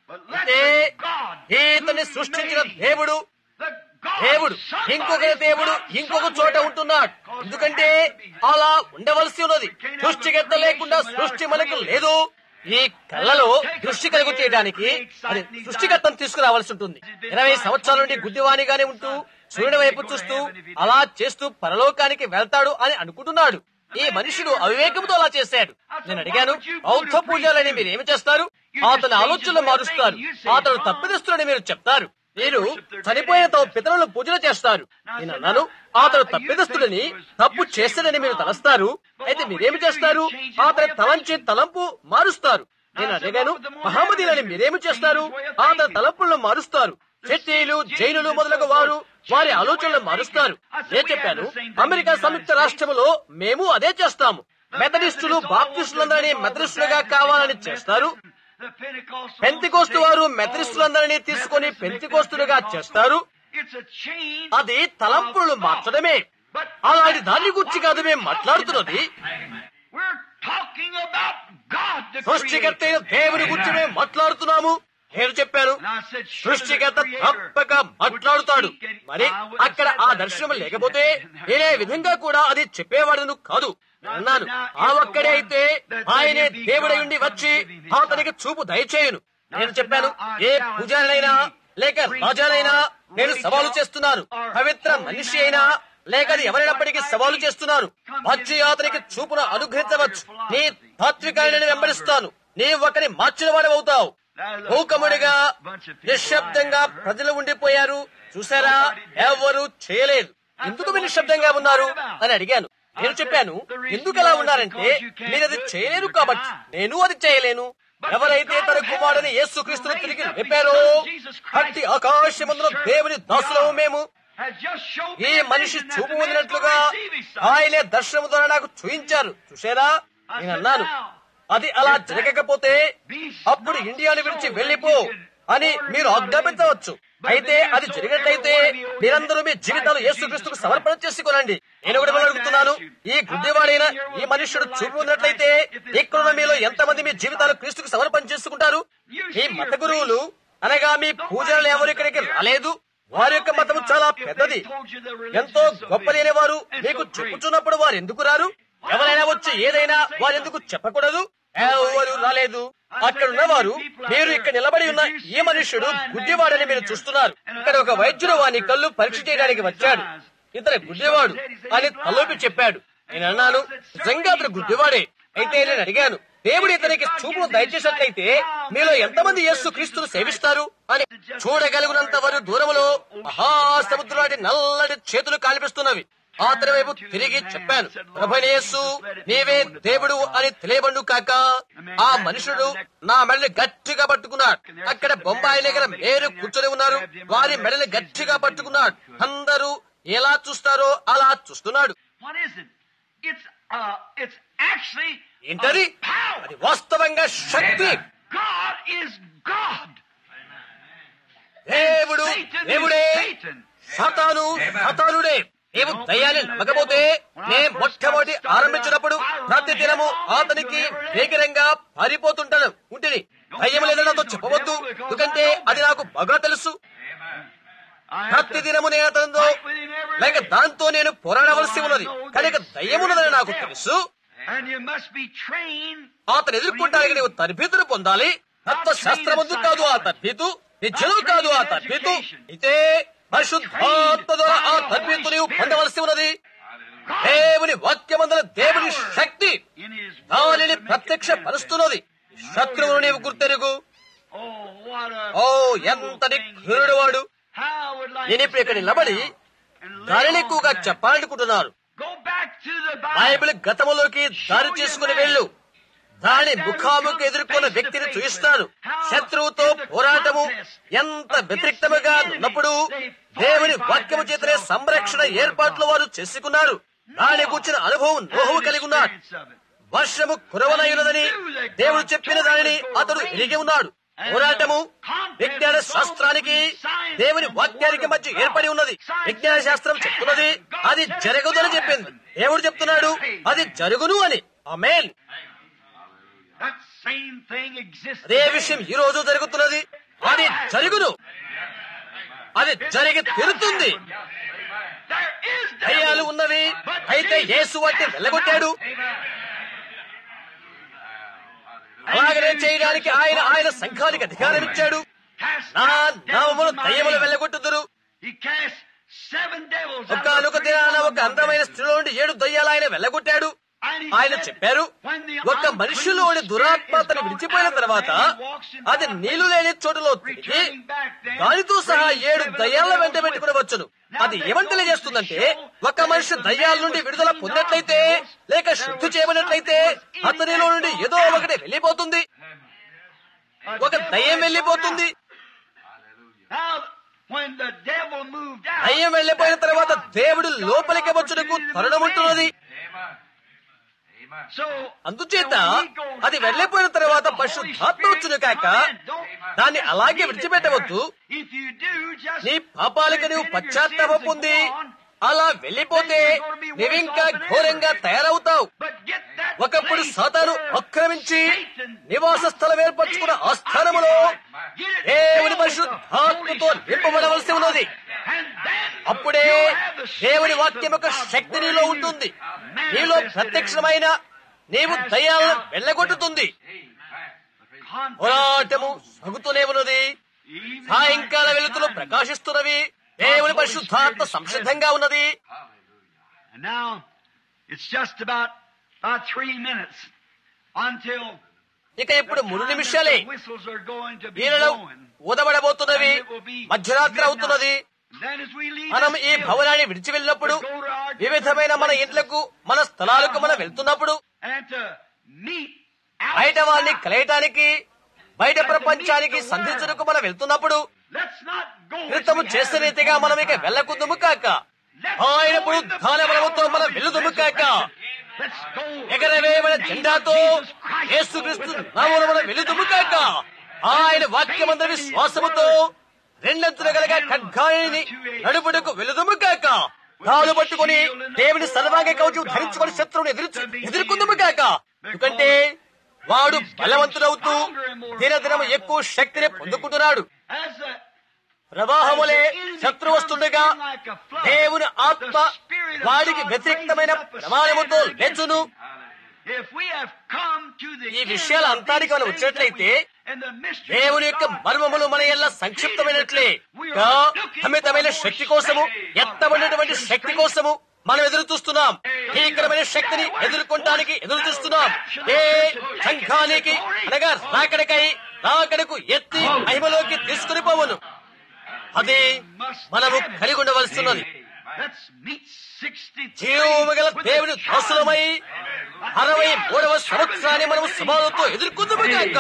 ఈతని సృష్టించిన దేవుడు దేవుడు ఇంకొక దేవుడు ఇంకొక చోట ఉంటున్నాడు ఎందుకంటే అలా ఉండవలసి ఉన్నది సృష్టికెత్త లేకుండా సృష్టి మనకు లేదు ఈ కళ్ళలో దృష్టి కలుగు చేయడానికి అది సృష్టికర్తను తీసుకురావాల్సి ఉంటుంది ఇరవై సంవత్సరాల నుండి గుడ్డివాణిగానే ఉంటూ సూర్యుని వైపు చూస్తూ అలా చేస్తూ పరలోకానికి వెళ్తాడు అని అనుకుంటున్నాడు ఈ మనుషుడు అవివేకంతో అలా చేశాడు నేను అడిగాను బౌద్ధ పూజలని మీరు ఏమి చేస్తారు అతని ఆలోచనలు మారుస్తారు అతను తప్పిదస్తులని మీరు చెప్తారు మీరు చనిపోయిన తమ పితరులను పూజలు చేస్తారు నేను అన్నాను అతను తప్పిదస్తుడని తప్పు చేస్తాడని మీరు తలస్తారు అయితే మీరేమి చేస్తారు అతని తలంచి తలంపు మారుస్తారు నేను అడిగాను మహమ్మదీలని మీరేమి చేస్తారు అతని తలంపులను మారుస్తారు చెట్టీలు జైనులు మొదలగు వారు వారి ఆలోచనలు మారుస్తారు నేను చెప్పాను అమెరికా సంయుక్త రాష్ట్రంలో మేము అదే చేస్తాము మెథడిస్టులు బాప్టిస్టులందరినీ మెథడిస్టులుగా కావాలని చేస్తారు పెంతికోస్తు వారు మెథడిస్టులందరినీ తీసుకుని పెంతికోస్తులుగా చేస్తారు అది తలంపులు మార్చడమే అలాంటి దాన్ని గురించి కాదు మేము మాట్లాడుతున్నది సృష్టికర్త దేవుని గురించి మేము మాట్లాడుతున్నాము నేను చెప్పాను సృష్టికర్త తప్పక మాట్లాడుతాడు మరి అక్కడ ఆ దర్శనం లేకపోతే నేనే విధంగా కూడా అది చెప్పేవాడును కాదు అన్నాను ఆ ఒక్కడే అయితే ఆయనే దేవుడై ఉండి వచ్చి అతనికి చూపు దయచేయను నేను చెప్పాను ఏ పూజారైనా లేక రాజానైనా నేను సవాలు చేస్తున్నాను పవిత్ర మనిషి అయినా లేక అది ఎవరైనప్పటికీ సవాలు చేస్తున్నాను వచ్చి అతనికి చూపును అనుగ్రహించవచ్చు నీ తాత్వికాన్ని వెంబడిస్తాను నీ ఒకరి మార్చిన వాడవుతావు మూకముడిగా నిశ్శబ్దంగా ప్రజలు ఉండిపోయారు చూసారా ఎవరు చేయలేదు ఎందుకు మీరు నిశ్శబ్దంగా ఉన్నారు అని అడిగాను నేను చెప్పాను ఎందుకు అలా ఉన్నారంటే మీరు అది చేయలేరు కాబట్టి నేను అది చేయలేను ఎవరైతే తన కుమారుని యేసుక్రీస్తును తిరిగి లేపారో అట్టి ఆకాశమందులో దేవుని దాసులము మేము ఈ మనిషి చూపు వదిలినట్లుగా ఆయనే దర్శనం ద్వారా నాకు చూయించారు చూసారా నేను అన్నాను అది అలా జరగకపోతే అప్పుడు ఇండియాను విడిచి వెళ్ళిపో అని మీరు ఆజ్ఞాపించవచ్చు అయితే అది జరిగినట్లయితే మీరందరూ మీ జీవితాలు యేసుక్రీస్తుకు సమర్పణ చేసుకోనండి నేను కూడా మిమ్మల్ని అడుగుతున్నాను ఈ గుడ్డివాడైన ఈ మనుష్యుడు చూపు ఉన్నట్లయితే ఇక్కడున్న మీలో ఎంతమంది మీ జీవితాలు క్రీస్తుకు సమర్పణ చేసుకుంటారు మీ మత గురువులు అనగా మీ పూజలు ఎవరు ఇక్కడికి రాలేదు వారి యొక్క మతము చాలా పెద్దది ఎంతో గొప్ప లేని వారు మీకు చెప్పుచున్నప్పుడు వారు ఎందుకు రారు ఎవరైనా వచ్చి ఏదైనా వారు ఎందుకు చెప్పకూడదు ఎవరు రాలేదు అక్కడ ఉన్నవారు మీరు ఇక్కడ నిలబడి ఉన్న ఈ మనుష్యుడు గుడ్డివాడని మీరు చూస్తున్నారు ఇక్కడ ఒక వైద్యుడు వాని కళ్ళు పరీక్ష చేయడానికి వచ్చాడు ఇతను గుడ్డివాడు అని తలోపి చెప్పాడు నేను అన్నాను నిజంగా అతను గుడ్డివాడే అయితే నేను అడిగాను దేవుడు ఇతనికి చూపును దయచేసినట్లయితే మీలో ఎంతమంది యేసు క్రీస్తును సేవిస్తారు అని చూడగలిగినంత వరకు దూరంలో మహాసముద్రం నల్లటి చేతులు కనిపిస్తున్నవి అతని వైపు తిరిగి చెప్పాను ప్రభనేసు నీవే దేవుడు అని తెలియబండు కాక ఆ మనుషుడు నా మెడని గట్టిగా పట్టుకున్నాడు అక్కడ బొంబాయి దగ్గర మేరు కూర్చొని ఉన్నారు వారి మెడని గట్టిగా పట్టుకున్నాడు అందరూ ఎలా చూస్తారో అలా చూస్తున్నాడు What is it? It's uh, it's actually ఏంటది a power. అది వాస్తవంగా శక్తి God is God. దేవుడు Satan దేవుడే is Satan. సాతాను సాతానుడే నీవు దయ్యాన్ని నమ్మకపోతే నే మొట్టమొదటి ఆరంభించినప్పుడు ప్రతి దినము అతనికి వేగరంగా పారిపోతుంటాను ఉంటిని దయ్యం లేదని నాతో చెప్పవద్దు ఎందుకంటే అది నాకు బాగా తెలుసు I have ప్రతి to దినము నేను అతనితో fight with him every లేక day. దాంతో నేను పోరాడవలసి ఉన్నది కనుక దయ్యమున్నదని నాకు తెలుసు And you must be trained అతను ఎదుర్కొంటానికి నీవు తరబీతును పొందాలి తత్వ శాస్త్రమందు కాదు ఆ తరబీతు విద్యలో కాదు ఆ తరబీతు అయితే పరిశుద్ధాత్మ ద్వారా ఆ తరబీతు నీవు పొందవలసి ఉన్నది దేవుని వాక్యమందుల దేవుని శక్తి in his దానిని word. ప్రత్యక్ష పరుస్తున్నది శత్రువును నీవు గుర్తెరుగు Oh, what a ఓ ఎంతటి క్రూరుడు వాడు How would like నేను ఇప్పుడు ఇక్కడ నిలబడి and lay దానిని on ఎక్కువగా that. చెప్పాలనుకుంటున్నాను Go back to the Bible. Bible గతములోకి దారి చేసుకుని వెళ్ళు దాని ముఖాముఖి ఎదుర్కొన్న వ్యక్తిని చూయిస్తాను శత్రువుతో పోరాటము ఎంత వ్యతిరేక్తముగా ఉన్నప్పుడు దేవుని వాక్యము చేతనే సంరక్షణ ఏర్పాట్లు వారు చేసుకున్నారు దాని కూర్చిన అనుభవం నోహవు కలిగి ఉన్నాడు వర్షము కురవనయున్నదని దేవుడు చెప్పిన దానిని అతడు ఎరిగి ఉన్నాడు పోరాటము విజ్ఞాన శాస్త్రానికి దేవుని వాక్యానికి మధ్య ఏర్పడి ఉన్నది విజ్ఞాన శాస్త్రం చెప్తున్నది అది జరగదు అని చెప్పింది దేవుడు చెప్తున్నాడు అది జరుగును అని ఆమేన్ That same thing exists. అదే విషయం ఈ రోజు జరుగుతున్నది అది జరుగును అది జరిగి తీరుతుంది There is దయ్యాలు devil. ఉన్నవి అయితే యేసు వాటిని వెళ్ళగొట్టాడు అలాగనే చేయడానికి ఆయన ఆయన సంఘానికి అధికారం ఇచ్చాడు Cast నా out devils నామములు in my దయ్యములు name. వెళ్ళగొట్టుదురు He cast seven devils out of ఒకానొక the దినాన three ఒక అందమైన స్త్రీలో నుండి ఏడు దయ్యాలు ఆయన వెళ్ళగొట్టాడు And he ఆయన said, చెప్పారు when the ఒక unclean మనుషులోని దురాత్మ spirit is అతను gone విడిచిపోయిన out of తర్వాత man, he walks in అది darkness, నీళ్లు లేని చోటులో తిరిగి returning back then, దానితో సహా bringing ఏడు seven దయ్యాల devils వెంట with పెట్టుకుని him. వచ్చును Now అది that ఏమని goes తెలియజేస్తుందంటే to show ఒక మనిషి that దయ్యాల the నుండి man విడుదల was పొందినట్లయితే cleaned of లేక devils, శుద్ధి there చేయబడినట్లయితే was something was in అతనిలో that నుండి gone ఏదో out. ఒకటి వెళ్ళిపోతుంది A ఒక devil దయ్యం had వెళ్ళిపోతుంది gone out. Now, when the devil moved out, దయ్యం వెళ్ళిపోయిన తర్వాత దేవుడు లోపలికి వచ్చుటకు తరుణం ఉంటున్నది So, అందుచేత when he goes అది out, వెళ్ళిపోయిన తర్వాత the Holy పరిశుద్ధాత్మ Spirit వచ్చును కాక come in. Don't- దాన్ని అలాగే leave it విడిచిపెట్టవద్దు there. If you do, just నీ పాపాలకు నీవు repent of your పశ్చాత్తాపం sins and పొంది go on. అలా వెళ్ళిపోతే నీవింకా ఘోరంగా తయారవుతావు But get that ఒకప్పుడు place సాతాను where ఆక్రమించి Satan నివాస స్థలం ఏర్పరచుకున్న ఆ స్థలములో Get it దేవుని filled with the పరిశుద్ధాత్మతో Holy Spirit నింపబడవలసి ఉన్నది And then అప్పుడే you'll have the దేవుని strength వాక్యం of యొక్క God's శక్తి word నీలో in you ఉంటుంది manifested నీలో in ప్రత్యక్షమైన నీవు దయ్యాలను వెళ్ళగొట్టుతుంది confidence పోరాటము సాగుతూనే ఉన్నది Evening సాయంకాల light వెలుతులు shines. ప్రకాశిస్తున్నవి దేవుని పరిశుద్ధాత్మ సంసిద్ధంగా ఉన్నది And now it's just about about three minutes until ఇక ఇప్పుడు మూడు నిమిషాలే the whistles are going to be వీణలు blowing. ఊదబడబోతున్నవి మధ్యరాత్రి అవుతున్నది Then as we leave మనం this ఈ building, భవనాన్ని విడిచి వెళ్ళినప్పుడు to go to our వివిధమైన మన places ఇంట్లకు మన స్థలాలకు మనం వెళ్తున్నప్పుడు and to meet బయట వారిని outside. కలయటానికి బయట ప్రపంచానికి సంధించడానికి మనం వెళ్తున్నప్పుడు Let's not go as క్రితము we చేసిన have in రీతిగా మనం ఇక former వెళ్ళకుందుము కాక Let's ఆయన go in the పునరుద్ధాన బలముతో power మనం of his వెళ్ళుదుము కాక resurrection. Let's go ఎగరవేయబడిన in the name జెండాతో of Jesus Christ. యేసుక్రీస్తు With the నామమున మనం banner వెళుదుము down. కాక ఆయన వాక్యమందరి విశ్వాసముతో రెండంతుల గలగా ఖడ్గాయని నడుపుటకు వెళుదుము కాక తాను పట్టుకుని దేవుని సర్వాంగ కవచం ధరించుకొని శత్రువుని ఎదురు ఎదుర్కొందుము కాక ఎందుకంటే వాడు బలవంతుడవుతూ దినదినము ఎక్కువ శక్తిని పొందుకుంటున్నాడు As the ప్రవాహములే శత్రు వస్తుండగా దేవుని ఆత్మ వాడికి వ్యతిరేక్తమైన ప్రమాణముతో లేచును If we have come to the ఈ end విషయాల of అంతానికి these మనం things వచ్చినట్లయితే that we- and the mysteries దేవుని of యొక్క God మర్మములు మన ఎల్ల సంక్షిప్తమైనట్లే గా అమితమైన శక్తి కోసము ఎత్తబడినటువంటి శక్తి కోసము మనం ఎదురు చూస్తున్నాం భీకరమైన శక్తిని ఎదుర్కొనడానికి ఎదురు చూస్తున్నాం ఏ సంఘానికి అనగా రాకడకై రాకడకు ఎత్తి మహిమలోకి తీసుకుని పోవును అది మనము కలిగి ఉండవలసినది Let's meet 63 జీవము గల దేవుని దోసులమై అరవై మూడవ సంవత్సరాన్ని మనము సమాలతో ఎదుర్కొందుము కాక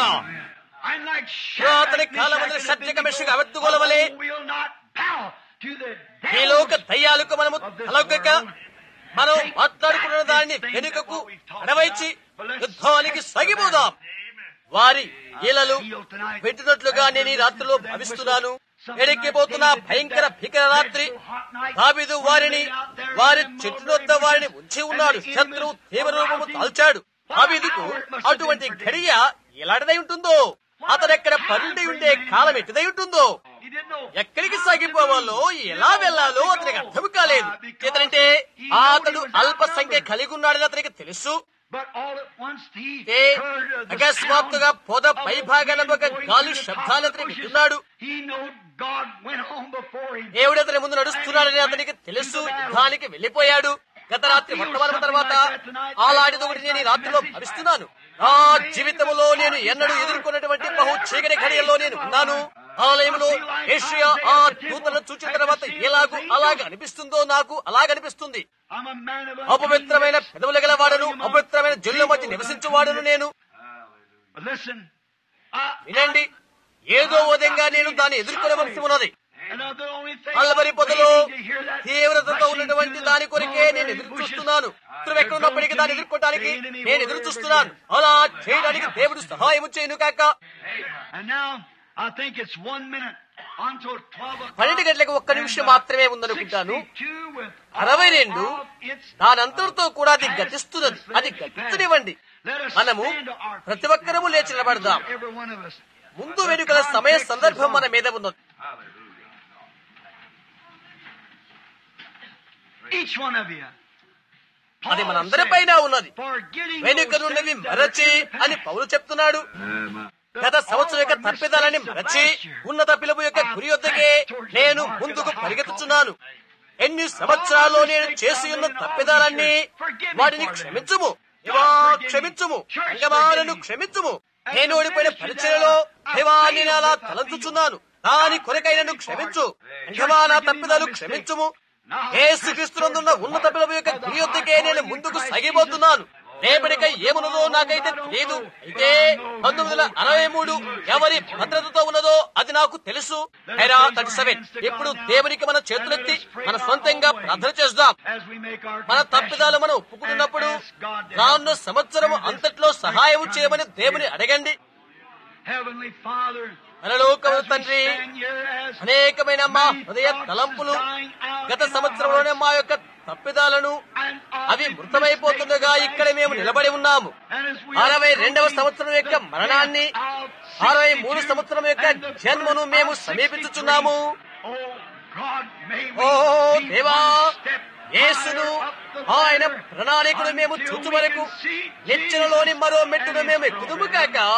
I'm like పురాతన Shadrach, కాలమందు Meshach, and శత్రుక Abednego. మెషకు అబద్ధగోలవలే Oh, we'll not bow to the ఈ devil లోక దయ్యాలకు మనము తలొగ్గక మనం మాట్లాడుకున్న దాన్ని వెనుకకు అడవైచి యుద్ధానికి సాగిపోదాం వారి ఈలలు పెట్టినట్లుగా నేను ఈ రాత్రిలో భావిస్తున్నాను ఎడెక్కిపోతున్న భయంకర భీకర రాత్రి దాబిదు వారిని వారి చెట్టునొద్ద వారిని ఉంచి ఉన్నాడు శత్రువు తీవ్ర రూపము దాల్చాడు దాబీదుకు అటువంటి ఘడియ ఎలాంటిదై ఉంటుందో అతడెక్కడ పరుండి ఉండే కాలం ఎట్టిదై ఉంటుందో He didn't know. ఎక్కడికి సాగిపోవాలో ఎలా వెళ్లాలో అతనికి అర్థం కాలేదు ఎందుకంటే అతడు అల్ప సంఖ్య కలిగి ఉన్నాడని అతనికి తెలుసు But all at once he A heard of the అకస్మాత్తుగా sound పొద of పై the భాగాన wind ఒక going గాలి through the శబ్దాన్ని top of అతనికి the bushes. వింటున్నాడు He knew God went on before him. దేవుడు అతని ముందు నడుస్తున్నాడని అతనికి తెలుసు యుద్ధానికి వెళ్లిపోయాడు గత రాత్రి వర్తమానం తర్వాత అలాంటిది ఒకటి నేను ఈ రాత్రిలో భావిస్తున్నాను నా జీవితంలో నేను ఎన్నడూ ఎదుర్కొన్నటువంటి బహు చీకటి ఘడియల్లో నేను ఉన్నాను ఆలయంలో ఏషియా ఆ దూతలను చూచిన తర్వాత ఎలాగూ అలాగ అనిపిస్తుందో నాకు అలాగనిపిస్తుంది I'm a man of అపవిత్రమైన పెదవులు గల వాడను అపవిత్రమైన జల్లు మధ్య నివసించువాడను నేను But listen, I, వినండి ఏదో విధంగా నేను దాన్ని ఎదుర్కొనవలసి ఉన్నది and the only thing అల్లబరి I'm పొదలో waiting to hear that తీవ్రతతో rushing ఉన్నటువంటి through the దాని కొరికే నేను mulberry ఎదురు bushes. చూస్తున్నాను శత్రువు ఎక్కడున్నప్పటికీ దాన్ని ఎదుర్కోవడానికి నేను ఎదురు చూస్తున్నాను అలా చేయడానికి దేవుడు సహాయం చేయను కాక And now I think it's one minute until 12 o'clock. పన్నెండు గంటలకు ఒక్క నిమిషం మాత్రమే ఉందనుకుంటాను 62 with అరవై రెండు all of its దానంతటితో కూడా అది గతిస్తున్నది అది గతించనివ్వండి Let us మనము stand to our ప్రతి ఒక్కరము లేచి నిలబడదాం every one of us. ముందు వెనుకల సమయ సందర్భం మన మీద ఉన్నది Each one of you. అది Paul మనందరిపైన said, ఉన్నది "Forgetting వెనుక those నుండి things that are మరచి in the అని past." పౌలు చెప్తున్నాడు గత సంవత్సరం యొక్క తప్పిదాలని మరచి ఉన్నత పిలుపు యొక్క గురి వద్దకే నేను ముందుకు పరిగెత్తుచున్నాను ఎన్ని సంవత్సరాల్లో నేను చేసి ఉన్న తప్పిదాలన్నీ వాటిని క్షమించుము దేవా క్షమించుము అంగమాలను క్షమించుము నేను ఓడిపోయిన పరిచయలో దేవా నేను అలా తలంచుచున్నాను దాని కొరకైనను క్షమించు అంగమా నా తప్పిదాలు క్షమించుము ఏసుక్రీస్తునందున్న ఉన్నత పిలుపు యొక్క గురి వద్దకే నేను ముందుకు సాగిపోతున్నాను రేపటికై ఏమున్నదో నాకైతే తెలియదు అయితే పంతొమ్మిది వందల అరవై మూడు ఎవరి భద్రతతో ఉన్నదో అది నాకు తెలుసు హైరా థర్టీ సెవెన్ ఇప్పుడు దేవునికి మన చేతులెత్తి మన సొంతంగా ప్రార్థన చేద్దాం As we make our మన confession తప్పిదాలు మనం ఒప్పుకుంటున్నప్పుడు and ask God to help రానున్న us సంవత్సరం during this అంతట్లో సహాయం time చేయమని of దేవుని fear. అడగండి Heavenly Father, మనలోకము as we తండ్రి stand here as అనేకమైన మా many హృదయ thoughts తలంపులు dying out గత in our సంవత్సరంలోనే hearts, మా యొక్క తప్పిదాలను and our అవి mistakes మృతమైపోతుండగా of ఇక్కడ last మేము year, నిలబడి ఉన్నాము and as we అరవై are రెండవ approaching సంవత్సరం యొక్క the మరణాన్ని death of అరవై మూడు 62 సంవత్సరం యొక్క and the జన్మను birth మేము of సమీపించుచున్నాము 63. Oh God, may we oh be దేవా one step యేసును higher up the ఆయన ladder ప్రణాళికను మేము until చూచు we వరకు can see నిచ్చెనలోని Jesus మరో మెట్టును and మేము his ఎక్కుదుము glory. కాక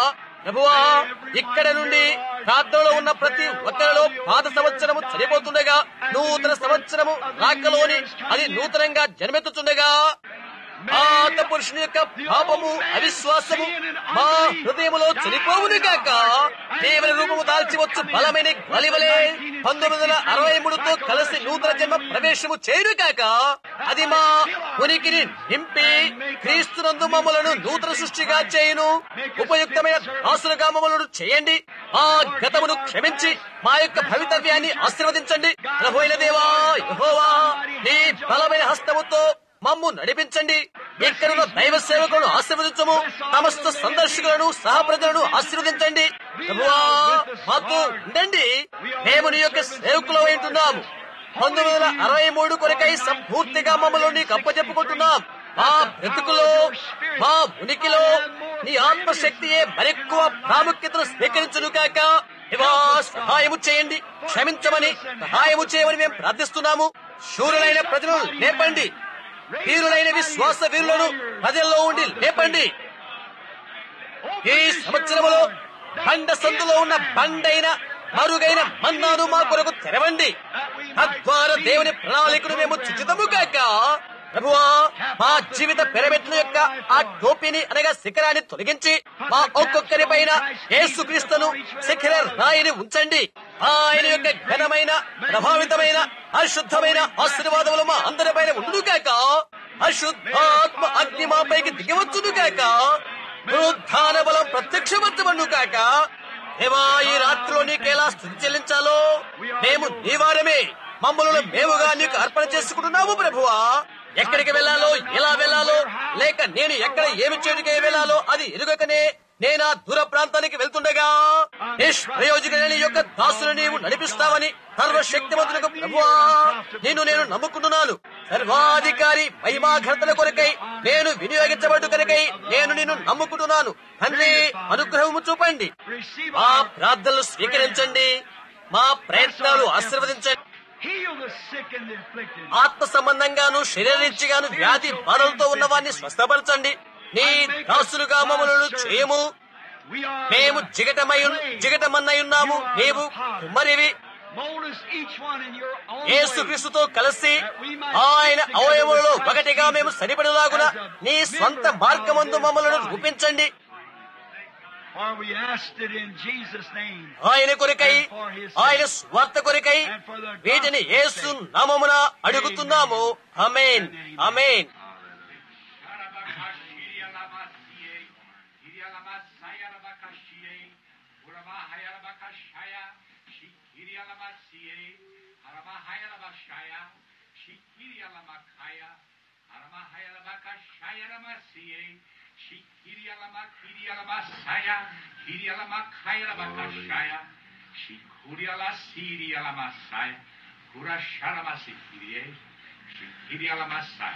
ప్రభువా ఇక్కడ నుండి ప్రార్థనలో ఉన్న ప్రతి ఒక్కరిలో పాత సంవత్సరము చనిపోతుండగా నూతన సంవత్సరము రాకలోని అది నూతనంగా జన్మెత్తుతుండగా పాత పురుషుని యొక్క పాపము అవిశ్వాసము మా హృదయములో చనిపోవును కాక దేవుని రూపము దాల్చి వచ్చు బలమైన బలివలే పంతొమ్మిది వందల అరవై మూడుతో కలిసి నూతన జన్మ ప్రవేశము చేయును కాక అది మా ఉనికిని నింపి క్రీస్తునందు మమ్మలను నూతన సృష్టిగా చేయును ఉపయుక్తమైన దాసులుగా మమ్మలను చేయండి ఆ గతమును క్షమించి మా యొక్క భవితవ్యాన్ని ఆశీర్వదించండి ప్రభువైన దేవా యెహోవా నీ బలమైన హస్తముతో మమ్ము నడిపించండి ఇక్కడున్న దైవ సేవకులను ఆశీర్వదించము సమస్త సందర్శకులను సహప్రజలను ఆశీర్వదించండి ప్రభువా మాతో ఉండండి మేము నీ యొక్క సేవకులు ఉంటున్నాము పంతొమ్మిది వందల అరవై మూడు కొరకై సంపూర్తిగా మమ్మల్ని నీకు అప్పచెప్పుకుంటున్నాం మా బ్రతుకులో మా ఉనికిలో నీ ఆత్మశక్తియే మరెక్కువ ప్రాముఖ్యతను స్వీకరించును కాక ఇవా సహాయము చేయండి క్షమించమని సహాయము చేయమని మేము ప్రార్థిస్తున్నాము శూరులైన ప్రజలను లేపండి వీరులైన విశ్వాస వీరులను ప్రజల్లో ఉండి లేపండి ఈ సంవత్సరములో బండ సందులో ఉన్న బండైన మరుగైన మన్నాను మా కొరకు తెరవండి తద్వారా దేవుని ప్రణాళికను మేము చుచితము కాక ప్రభువా మా జీవిత పిరమిడ్ల యొక్క ఆ టోపీని అనగా శిఖరాన్ని తొలగించి మా ఒక్కొక్కరి పైన యేసుక్రీస్తును శిఖర రాయిని ఉంచండి ఆయన యొక్క ఘనమైన ప్రభావితమైన అశుద్ధమైన ఆశీర్వాదములు మా అందరి పైన ఉండును కాక అశుద్ధాత్మ అగ్ని మా పైకి దిగవచ్చును కాక పునరుద్ధాన బలం ప్రత్యక్షమచ్చబడును కాక దేవా ఈ రాత్రిలో నీకెలా స్థుతి చెల్లించాలో మేము నీ వారమే మమ్మల్ని మేముగా నీకు అర్పణ చేసుకుంటున్నాము ప్రభువా ఎక్కడికి వెళ్ళాలో ఎలా వెళ్ళాలో లేక నేను ఎక్కడ ఏమి చేయడానికి వెళ్ళాలో అది ఎరుగకనే నేను ఆ దూర ప్రాంతానికి వెళ్తుండగా నిష్ప్రయోజకులైన యొక్క దాసులు నీవు నడిపిస్తావని సర్వశక్తివంతులకు ప్రభువా నిన్ను నేను నమ్ముకుంటున్నాను సర్వాధికారి మహిమాఘర్తల కొరకై నేను వినియోగించబడ్డు కనుకై నేను నిన్ను నమ్ముకుంటున్నాను తండ్రి అనుగ్రహము చూపండి మా ప్రార్థనలు స్వీకరించండి మా ప్రయత్నాలు ఆశీర్వదించండి Heal the sick and the afflicted. ఆత్మ సంబంధంగాను శరీరీత్యగాను వ్యాధి బాధలతో ఉన్న వారిని స్వస్థపరచండి నీ దాసులుగా మమ్మలను చేయము We are మేము the జిగటమై clay. జిగటమన్నై ఉన్నాము You are నీవు the potter. కుమ్మరివి Mold us each one in your own way. యేసుక్రీస్తుతో కలిసి ఆయన అవయవులలో ఒకటిగా మేము సరిపడేలాగున నీ స్వంత మార్గమందు మమ్మలను రూపించండి For we asked it in Jesus' name. ఆయన కొరకై ఆయన స్వార్థ కొరకై వీటిని యేసు నామమున అడుగుతున్నాము అమేన్ అమేన్ Messiah.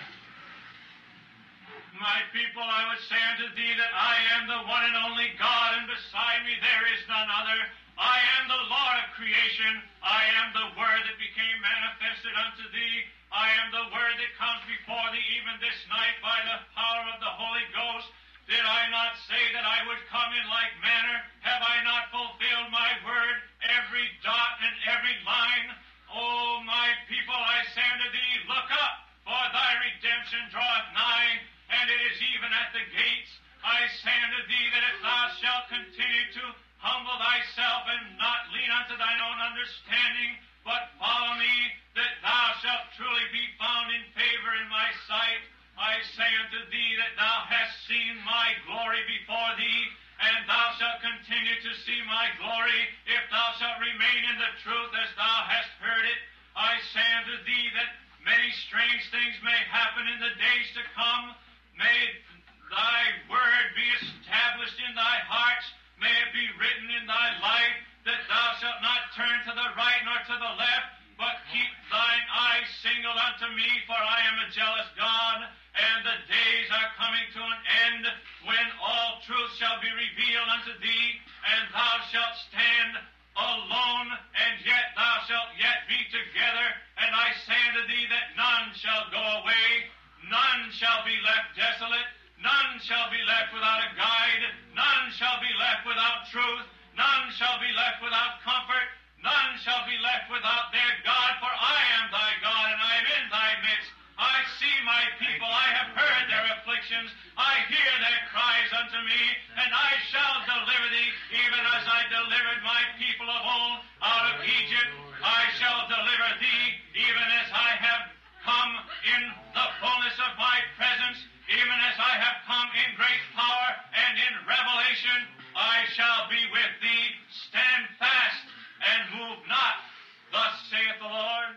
My people, I would say unto thee that I am the one and only God, and beside me there is none other. I am the Lord of creation. I am the Word that became manifested unto thee. I am the Word that comes before thee even this night by the power of the Holy Ghost. Did I not say that I would come in like manner? Have I not fulfilled my word, every dot and every line? O my people, I say unto thee, look up, for thy redemption draweth nigh, and it is even at the gates. I say unto thee that if thou shalt continue to humble thyself and not lean unto thine own understanding, but follow me, that thou shalt truly be found in favor in my sight. I say unto thee that thou hast seen my glory before thee, and thou shalt continue to see my glory if thou shalt remain in the truth as thou hast heard it. I say unto thee that many strange things may happen in the days to come. May thy word be established in thy hearts. May it be written in thy life that thou shalt not turn to the right nor to the left, but keep thine eyes single unto me, for I am a jealous God, and the days are coming to an end when all truth shall be revealed unto thee, and thou shalt stand alone, and yet thou shalt yet be together. And I say unto thee that none shall go away, none shall be left desolate, none shall be left without a guide, none shall be left without without their God, for I am thy God, and I am in thy midst. I see my people, I have heard their afflictions, I hear their cries unto me, and I shall deliver thee, even as I delivered my people of old out of Egypt. I shall deliver thee, even as I have come in the fullness of my presence, even as I have come in great power and in revelation. I shall be with thee. Stand fast and move not. Thus saith the Lord.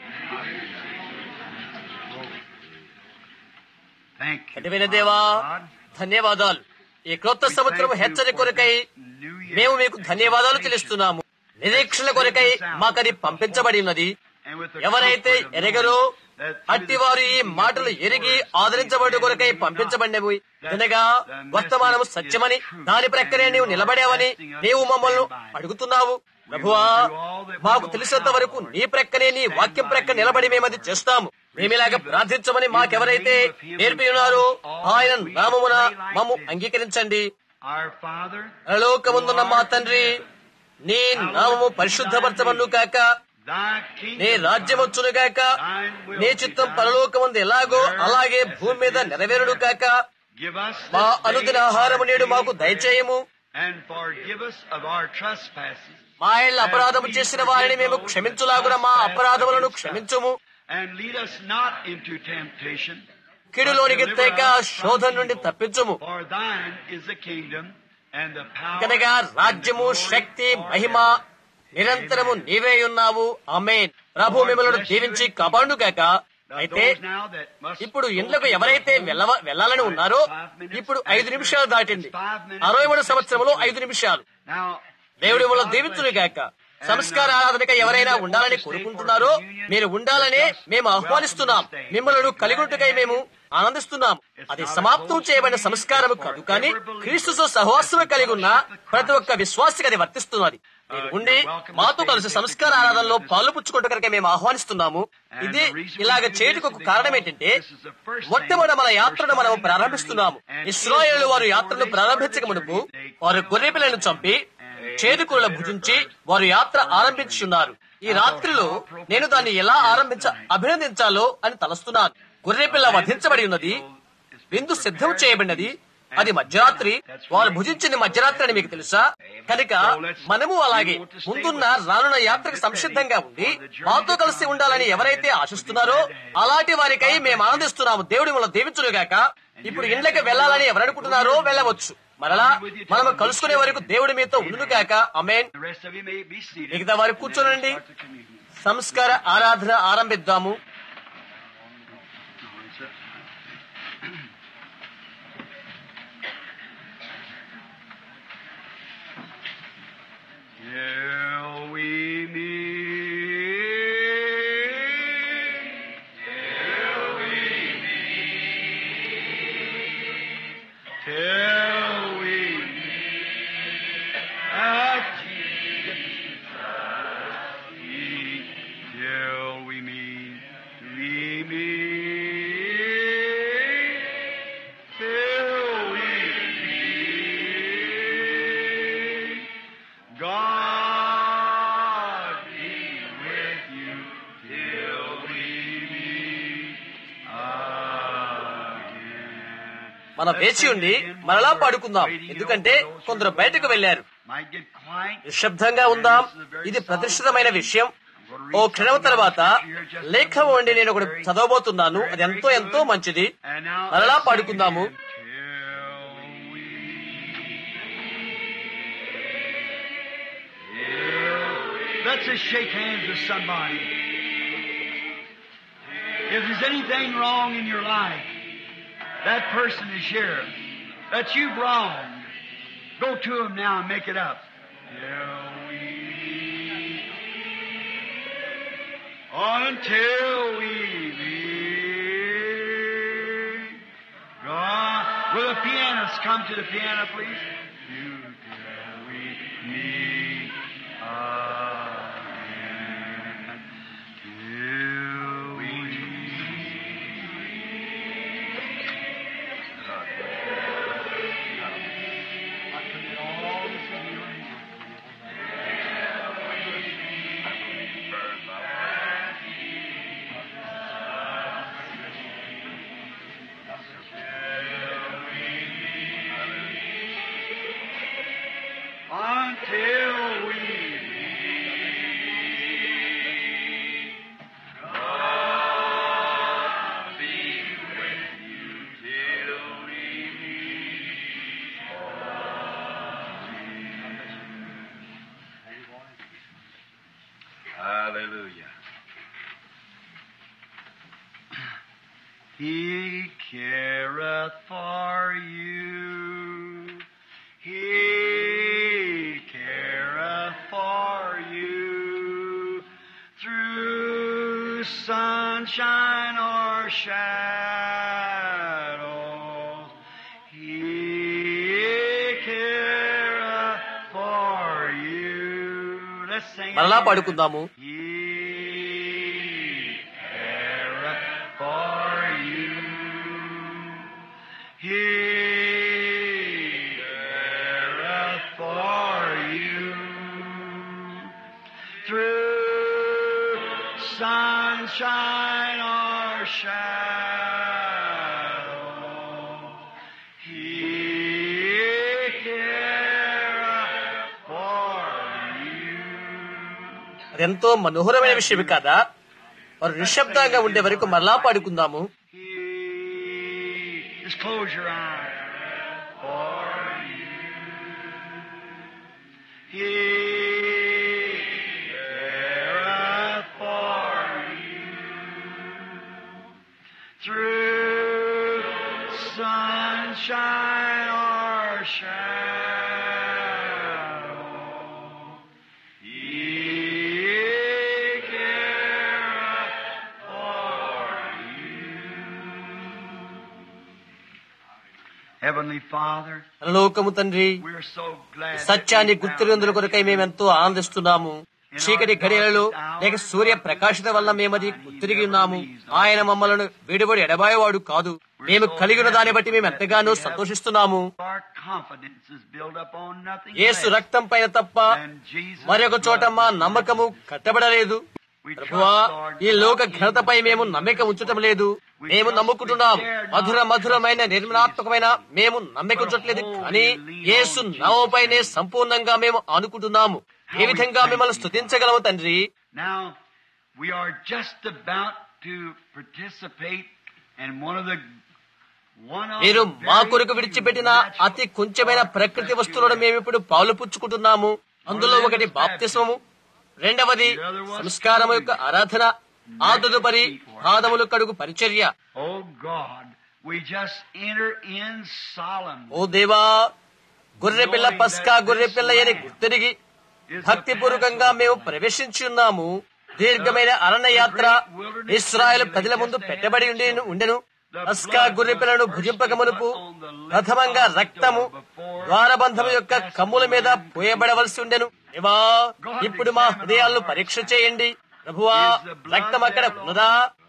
Thank you. కనివిన దేవా God. ధన్యవాదాలు ఈ క్రొత్త సంవత్సరం హెచ్చరిక కొరకై మేము మీకు ధన్యవాదాలు తెలుస్తున్నాము నిరీక్షణ కొరకై మాకది పంపించబడి ఉన్నది And with the ఎవరైతే comfort of ఎరగరో knowing that through అట్టివారు ఈ the మాటలు ఎరిగి ఆదరించబడి కొరకై పంపించబడినవి అనగా వర్తమానము సత్యమని దాని ప్రక్కనే నీవు నిలబడావని నీవు మమ్మల్ని అడుగుతున్నావు ప్రభువా మాకు తెలిసినంత వరకు నీ ప్రక్కనే నీ వాక్యం ప్రక్క నిలబడి మేమది చేస్తాము మేమిలాగా ప్రార్థించమని మాకెవరైతే నేర్పి ఉన్నారో ఆయన నామమున మమ్ము అంగీకరించండి Our Father, పరలోకముందున్న మా తండ్రి నీ నామము పరిశుద్ధపరచబడును కాక thy నీ kingdom రాజ్యం come, వచ్చును కాక thine will నీ be చిత్తం done. పరలోకముందు ఎలాగో అలాగే భూమి మీద నెరవేరుడు కాక Give us మా this day అనుదిన ఆహారము our నేడు daily మాకు bread, దయచేయము and forgive us of our trespasses, మా ఇళ్ళ అపరాధము చేసిన వారిని మేము క్షమించులాగున మా అపరాధములను క్షమించుము and lead us not into temptation, కిడులోనికి తేక శోధన నుండి తప్పించుము for thine is the kingdom and the power కనుక రాజ్యము and the glory Shakti forever. మహిమ నిరంతరము నీవే ఉన్నావు ఆమేన్ ప్రభు మిమ్మల్ని దీవించి కాపాడు కాక Now, అయితే those now that must ఇప్పుడు go ఇండ్లకు to ఎవరైతే their వెళ్ళవ వెళ్ళాలని ఉన్నారో ఇప్పుడు ఐదు నిమిషాలు దాటింది అరవై మూడు సంవత్సరంలో ఐదు నిమిషాలు Now, దేవుడి వల్ల God దీవించును bless you. గాక సంస్కార ఆరాధనక ఎవరైనా ఉండాలని కోరుకుంటున్నారో మీరు ఉండాలనే మేము ఆహ్వానిస్తున్నాం మిమ్మల్ని కలిగుంటుకై మేము ఆనందిస్తున్నాం అది సమాప్తం చేయబడిన సంస్కారం కాదు కానీ క్రీస్తుతో సహవాసమే కలిగి ఉన్న ప్రతి ఒక్క విశ్వాసికి అది వర్తిస్తున్నది మీరు ఉండి మాతో కలిసి సంస్కార ఆరాధనలో పాలు పుచ్చుకుంటే మేము ఆహ్వానిస్తున్నాము ఇది ఇలాగ చేయటకు ఒక కారణం ఏంటంటే మొట్టమొదటి మన యాత్రను మనం ప్రారంభిస్తున్నాము ఇస్రాయేల్ వారు యాత్రను ప్రారంభించక మునుపు వారు గొర్రె పిల్లను చంపి చేదుకుల భుజించి వారు యాత్ర ఆరంభించున్నారు ఈ రాత్రిలో నేను దాన్ని ఎలా ఆరంభించ అభినందించాలో అని తలస్తున్నాను గొర్రెపిల్ల వధించబడి ఉన్నది విందు సిద్ధం చేయబడినది అది మధ్యరాత్రి వారు భుజించింది మధ్యరాత్రి అని మీకు తెలుసా కనుక మనము అలాగే ముందున్న రానున్న యాత్రకు సంసిద్ధంగా ఉండి మాతో కలిసి ఉండాలని ఎవరైతే ఆశిస్తున్నారో అలాంటి వారికై మేము ఆనందిస్తున్నాము దేవుడి మన దీవించునుగాక ఇప్పుడు ఇండ్లకి వెళ్ళాలని ఎవరనుకుంటున్నారో వెళ్ళవచ్చు మరలా మనము కలుసుకునే వరకు దేవుడి మీతో ఉండును కాక అమేన్ The rest of you may be seated. మిగతా వారు కూర్చోనండి Start the communion. సంస్కార ఆరాధన ఆరంభిద్దాము Till we meet. Till we meet. Till we meet at Jesus' feet. Till we meet. We meet. Till we meet. God be with you till we meet again. మనం వేచి ఉండి మరలా పాడుకుందాం ఎందుకంటే కొందరు బయటకు వెళ్లారు Might get quiet. నిశ్శబ్దంగా ఉందాం ఇది ప్రతిష్ఠితమైన విషయం ఓ క్షణం తర్వాత లేఖ వండి నేను ఒకటి చదవబోతున్నాను అది ఎంతో ఎంతో మంచిది And now మరలా పాడుకుందాము till we Let's just shake hands with somebody. If there's anything wrong in your life, that person is here. That you've wronged. Go to him now and make it up. Till we until we meet. God, will the pianist come to the piano, please? Till we meet again. Till we I commit all this into your hands. Hallelujah. He careth for you. He careth for you through sunshine or shadows. He careth for you. Let's sing it మరలా again. పాడుకుందాము He careth for you. He careth for you. Through sunshine or shadow, He careth for you. అదెంతో మనోహరమైన విషయం కాదా వారు నిశ్శబ్దంగా ఉండే వరకు మరలా పాడుకుందాము He just close your eyes for you. He careth for you through sunshine or shadow. He careth for you. Heavenly Father, పరలోకము తండ్రి we're so glad that సత్యాన్ని we found గుర్తినందుల that కొరకై మేమెంతో ఆనందిస్తున్నాము చీకటి గడియలలో లేక సూర్య ప్రకాశిత వల్ల మేమది తిరిగి ఉన్నాము ఆయన మమ్మలను విడిబడి ఎడబాయేవాడు కాదు మేము కలిగిన దాన్ని బట్టి మేము ఎంతగానో సంతోషిస్తున్నాము Our confidence is built upon nothing Yesu less రక్తం పైన తప్ప than Jesus' మరొక చోట మా blood. నమ్మకము కట్టబడలేదు We ప్రభువా trust, Lord, ఈ లోక ఘనతపై మేము నమ్మిక ఉంచటం లేదు మేము నమ్ముకుంటున్నాం మధుర మధురమైన నిర్మలాత్మకమైన మేము నమ్మిక ఉంచట్లేదు కానీ యేసు నామపైనే సంపూర్ణంగా మేము అనుకుంటున్నాము ఏ విధంగా మిమ్మల్ని స్తుతించగలము తండ్రి Now, we are just about to participate in one of the one of మీరు the మా very కొరకు few విడిచిపెట్టిన natural అతి కొంచెమైన ప్రకృతి వస్తువులను మేము ఇప్పుడు పాలు పుచ్చుకుంటున్నాము అందులో ఒకటి బాప్తిస్మము రెండవది సంస్కారము యొక్క ఆరాధన ఆ తదుపరి పాదములు కడుగు పరిచర్య Oh God, we just enter in solemn. ఓ దేవా గొర్రె పిల్ల పస్కా గొర్రె పిల్ల అని గుర్తిరిగి భక్తిపూర్వకంగా మేము ప్రవేశించి ఉన్నాము దీర్ఘమైన అరణ్య యాత్ర ఇస్రాయల్ ప్రజల ముందు పెట్టబడి ఉండి ఉండెను పస్కా గొర్రె పిల్లను భుజింపక మునుపు ప్రథమంగా రక్తము ద్వారబంధము యొక్క కమ్ముల మీద పోయబడవలసి ఉండెను దేవా ఇప్పుడు మా హృదయాలను పరీక్ష చేయండి ప్రభువా రక్తం అక్కడ ఉన్నదా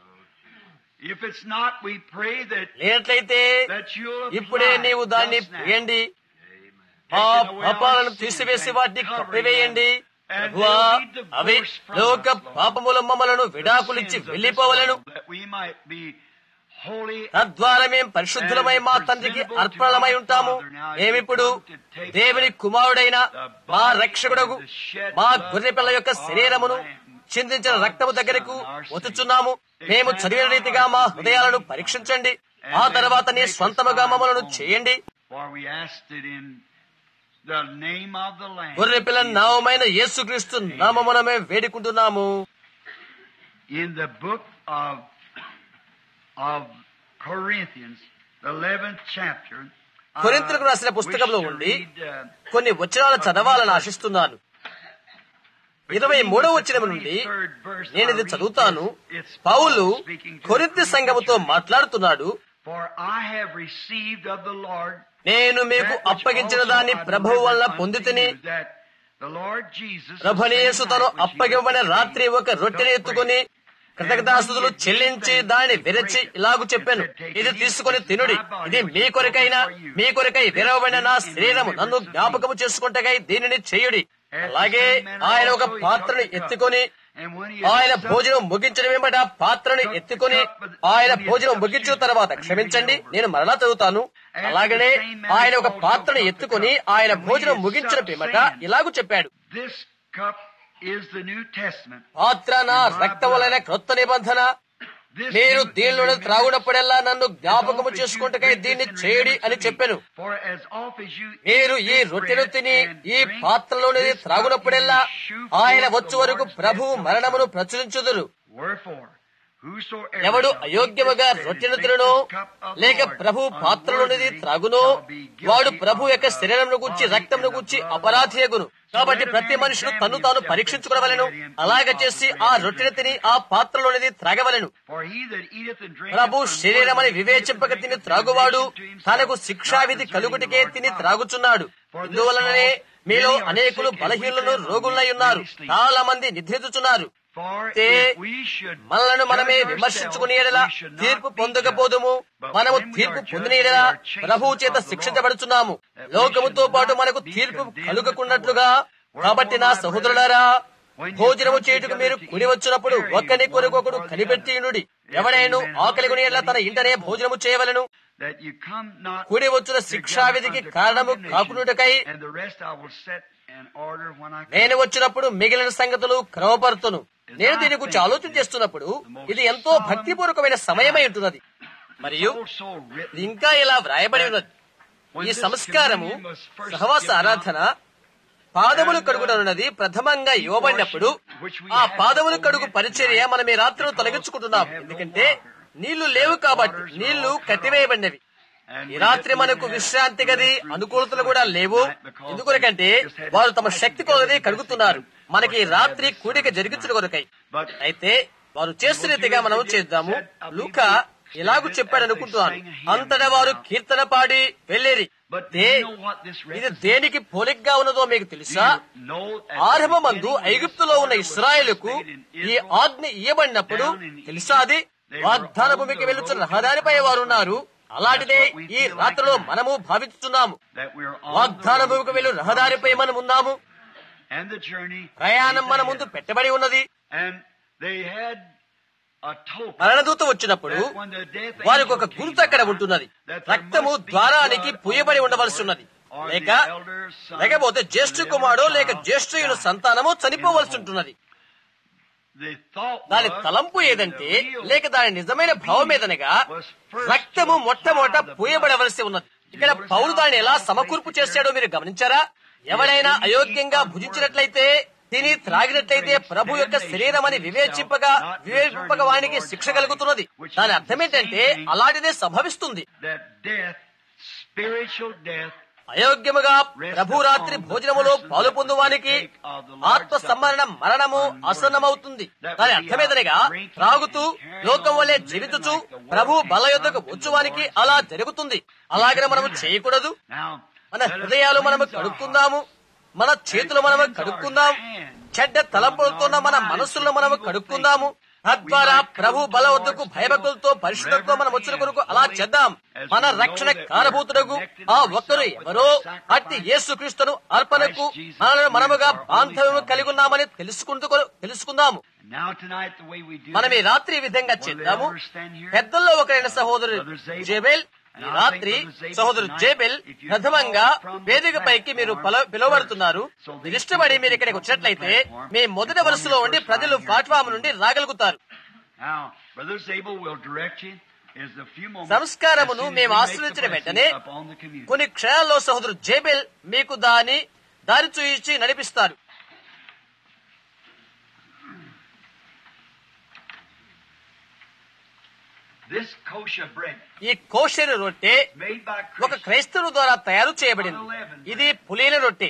If it's not, we pray that లేనట్లయితే that you'll ఇప్పుడే apply నీవు దాన్ని just now. వేయండి ఆ పాపాలను తీసివేసి వాటిని కప్పివేయండి ప్రభువా అవి లోక పాపముల మమ్మలను విడాకులిచ్చి వెళ్లిపోవలను That we might be holy తద్వారా మేం పరిశుద్ధులమై మా తండ్రికి అర్పణలమై ఉంటాము మేమిప్పుడు దేవుని కుమారుడైన మా రక్షకుడకు మా గొర్రె పిల్ల యొక్క శరీరమును చిందించిన రక్తము దగ్గరకు వచ్చుచున్నాము మేము చదివిన రీతిగా మా హృదయాలను పరీక్షించండి ఆ తర్వాత నీ స్వంతముగా మమ్మలను చేయండి for we asked it in the name of the Lamb. గొర్రె పిల్ల నామమైన యేసుక్రీస్తు నామమునమే వేడుకుంటున్నాము In the book of of Corinthians, the eleventh chapter. uh, కొరింథీయులకు రాసిన పుస్తకంలో wish to ఉండి read, uh, కొన్ని వచనాలు చదవాలని ఆశిస్తున్నాను ఇరవై మూడవ వచనం నుండి నేను ఇది చదువుతాను పౌలు కొరింథీ సంఘముతో మాట్లాడుతున్నాడు For I have received of the Lord నేను మీకు అప్పగించిన దాన్ని ప్రభువు వల్ల పొందితిని ప్రభనేసు తను అప్పగింపబడిన రాత్రి ఒక రొట్టెని ఎత్తుకుని కృతజ్ఞతాస్తుతులు చెల్లించి దానిని విరచి ఇలాగు చెప్పాను ఇది తీసుకుని తినుడి ఇది మీ కొరకైనా మీ కొరకై విరవబడిన నా శరీరము నన్ను జ్ఞాపకము చేసుకుంటకై దీనిని చేయుడి అలాగే ఆయన ఒక పాత్రను ఎత్తుకొని ఆయన భోజనం ముగించిన వెంబట పాత్రను ఎత్తుకొని ఆయన భోజనం ముగించిన తర్వాత క్షమించండి నేను మరలా చదువుతాను అలాగనే ఆయన ఒక పాత్రను ఎత్తుకొని ఆయన భోజనం ముగించిన పిమ్మట ఇలాగు చెప్పాడు This cup is the New Testament. పాత్ర నా రక్తములైన క్రొత్త నిబంధన మీరు దీనిలో త్రాగునప్పుడల్లా నన్ను జ్ఞాపకము చేసుకుంటకై దీన్ని చేయడి అని చెప్పాను మీరు ఈ రొట్టెను తిని ఈ పాత్రలోనిది త్రాగునప్పుడల్లా ఆయన వచ్చు వరకు ప్రభు మరణమును ప్రచురించుదురు ఎవడు అయోగ్యముగా రొట్టెను తినను లేక ప్రభు పాత్రలోనిది త్రాగునో వాడు ప్రభు యొక్క శరీరంను గురించి రక్తంను గురించి అపరాధియగును కాబట్టి ప్రతి మనుషుడు తన్ను తాను పరీక్షించుకోవలను అలాగ చేసి ఆ రొట్టెను తిని ఆ పాత్రలోనిది త్రాగవలను ప్రభు శరీరమని వివేచింపక తిని త్రాగువాడు తనకు శిక్షావిధి కలుగుటికే తిని త్రాగుచున్నాడు ఇందువలననే మీలో అనేకులు బలహీనులను రోగులై ఉన్నారు చాలా మంది నిద్రించుచున్నారు అయితే మనలను మనమే విమర్శించుకుని ఎడలా తీర్పు పొందకపోదుము మనము తీర్పు పొందిన ఎడలా ప్రభువు చేత శిక్షించబడుచున్నాము లోకముతో పాటు మనకు తీర్పు కలుగకున్నట్లుగా కాబట్టి నా సహోదరులారా భోజనము చేయుటకు మీరు కుడి వచ్చినప్పుడు ఒక్కని కొరకు ఒకడు కనిపెట్టి ఎవడైనా ఆకలి కొని ఎడలా తన ఇంటనే భోజనము చేయవలను కుడి వచ్చిన శిక్షావిధికి కారణము కాకునుటకై నేను వచ్చినప్పుడు మిగిలిన సంగతులు క్రమపరుతును నేను దీని గురించి ఆలోచన చేస్తున్నప్పుడు ఇది ఎంతో భక్తిపూర్వకమైన సమయమై ఉంటున్నది మరియు ఇది ఇంకా ఇలా వ్రాయబడి ఉన్నది ఈ సంస్కారము సహవాస ఆరాధన పాదములు కడుగునన్నది ప్రథమంగా ఇవ్వబడినప్పుడు ఆ పాదములు కడుగు పరిచర్య మనం ఈ రాత్రులు తొలగించుకుంటున్నాం ఎందుకంటే నీళ్లు లేవు కాబట్టి నీళ్లు కట్టివేయబడినవి ఈ రాత్రి మనకు విశ్రాంతి గది అనుకూలతలు కూడా లేవు ఎందుకొరకంటే వారు తమ శక్తి కొలది కడుగుతున్నారు మనకి ఈ రాత్రి కూడిక జరిగించడం కొరకై అయితే వారు చేసిన రీతిగా మనం చేద్దాము లూక ఇలాగూ చెప్పాడు అనుకుంటున్నాను అంతటా వారు కీర్తన పాడి వెళ్ళేరి ఇది దేనికి పోలిగ్గా ఉన్నదో మీకు తెలుసా ఆరంభమందు ఐగుప్తులో ఉన్న ఇస్రాయేలుకు ఈ ఆజ్ఞ ఇయ్యబడినప్పుడు తెలుసా అది వాగ్దాన భూమికి వెళ్ళుచున్న రహదారిపై వారు ఉన్నారు అలాంటిదే ఈ రాత్రిలో మనము భావిస్తున్నాము వాగ్దాన భూమికి వెళ్ళు రహదారిపై మనం ఉన్నాము ప్రయాణం మన ముందు పెట్టబడి ఉన్నది మరణదూత వచ్చినప్పుడు వారికి ఒక గుర్తు అక్కడ ఉంటున్నది రక్తము ద్వారానికి పుయ్యబడి ఉండవలసి ఉన్నది లేక లేకపోతే జ్యేష్ఠ కుమారుడు లేక జ్యేష్ఠయుల సంతానము చనిపోవలసి ఉంటున్నది దాని తలంపు ఏదంటే లేక దాని నిజమైన భావం ఏదనగా రక్తము మొట్టమొదట పూయబడవలసి ఉన్నది ఇక్కడ పౌరు దాన్ని ఎలా సమకూర్పు చేశాడో మీరు గమనించారా ఎవరైనా అయోగ్యంగా భుజించినట్లయితే తిని త్రాగినట్లయితే ప్రభు యొక్క శరీరం అని వివేచింపగా వివేచింపక వానికి శిక్ష కలుగుతున్నది దాని అర్థం ఏంటంటే అలాంటిదే సంభవిస్తుంది అయోగ్యముగా ప్రభురాత్రి భోజనములో పాలు పొందువానికి ఆత్మ సంవరణ మరణము అసన్నమవుతుంది దాని అర్థమేదనగా త్రాగుతూ లోకం వల్లే జీవితుచు ప్రభు బల యొద్దకు వచ్చువానికి అలా జరుగుతుంది అలాగనే మనము చేయకూడదు మన హృదయాలు మనము కడుక్కుందాము మన చేతులు మనము కడుక్కుందాం చెడ్డ తలంపులతో మన మనస్సులను మనము కడుక్కుందాము తద్వారా ప్రభు బల వద్దకు భయభక్తులతో పరిశుద్ధంతో మనం వచ్చిన కొరకు అలా చేద్దాం మన రక్షణ కారభూతుడకు ఆ ఒక్కరు ఎవరో అట్టి యేసుక్రీస్తును అర్పణకు మనలను మనముగా బాంధవ్యము కలిగి ఉన్నామని తెలుసుకుంటూ తెలుసుకుందాము మనం ఈ రాత్రి ఈ విధంగా చేద్దాము పెద్దల్లో ఒకరైన సహోదరుడు జేబెల్ ఈ రాత్రి సహోదరు జేబెల్ ప్రథమంగా వేదిక పైకి మీరు పిలువబడుతున్నారు మీరు ఇష్టపడి మీరు ఇక్కడికి వచ్చినట్లయితే మీ మొదటి వరుసలో ఉండి ప్రజలు ప్లాట్ఫామ్ నుండి రాగలుగుతారు సంస్కారమును మేము ఆశ్రయించిన వెంటనే కొన్ని క్షణాల్లో సహోదరు జేబెల్ మీకు దాని దారి చూయించి నడిపిస్తారు ఈ కోషరు రొట్టె ఒక క్రైస్తవు ద్వారా తయారు చేయబడింది ఇది పులీల రొట్టె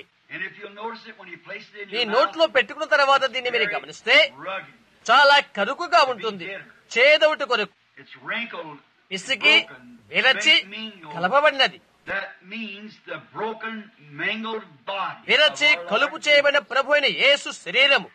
ఈ నోట్లో పెట్టుకున్న తర్వాత దీన్ని మీరు గమనిస్తే చాలా కరుకుగా ఉంటుంది చేదవుటి కొరకు ఇసుకి విరచి కలపబడినది విరచి కలుపు చేయబడిన ప్రభు అయిన యేసు శరీరము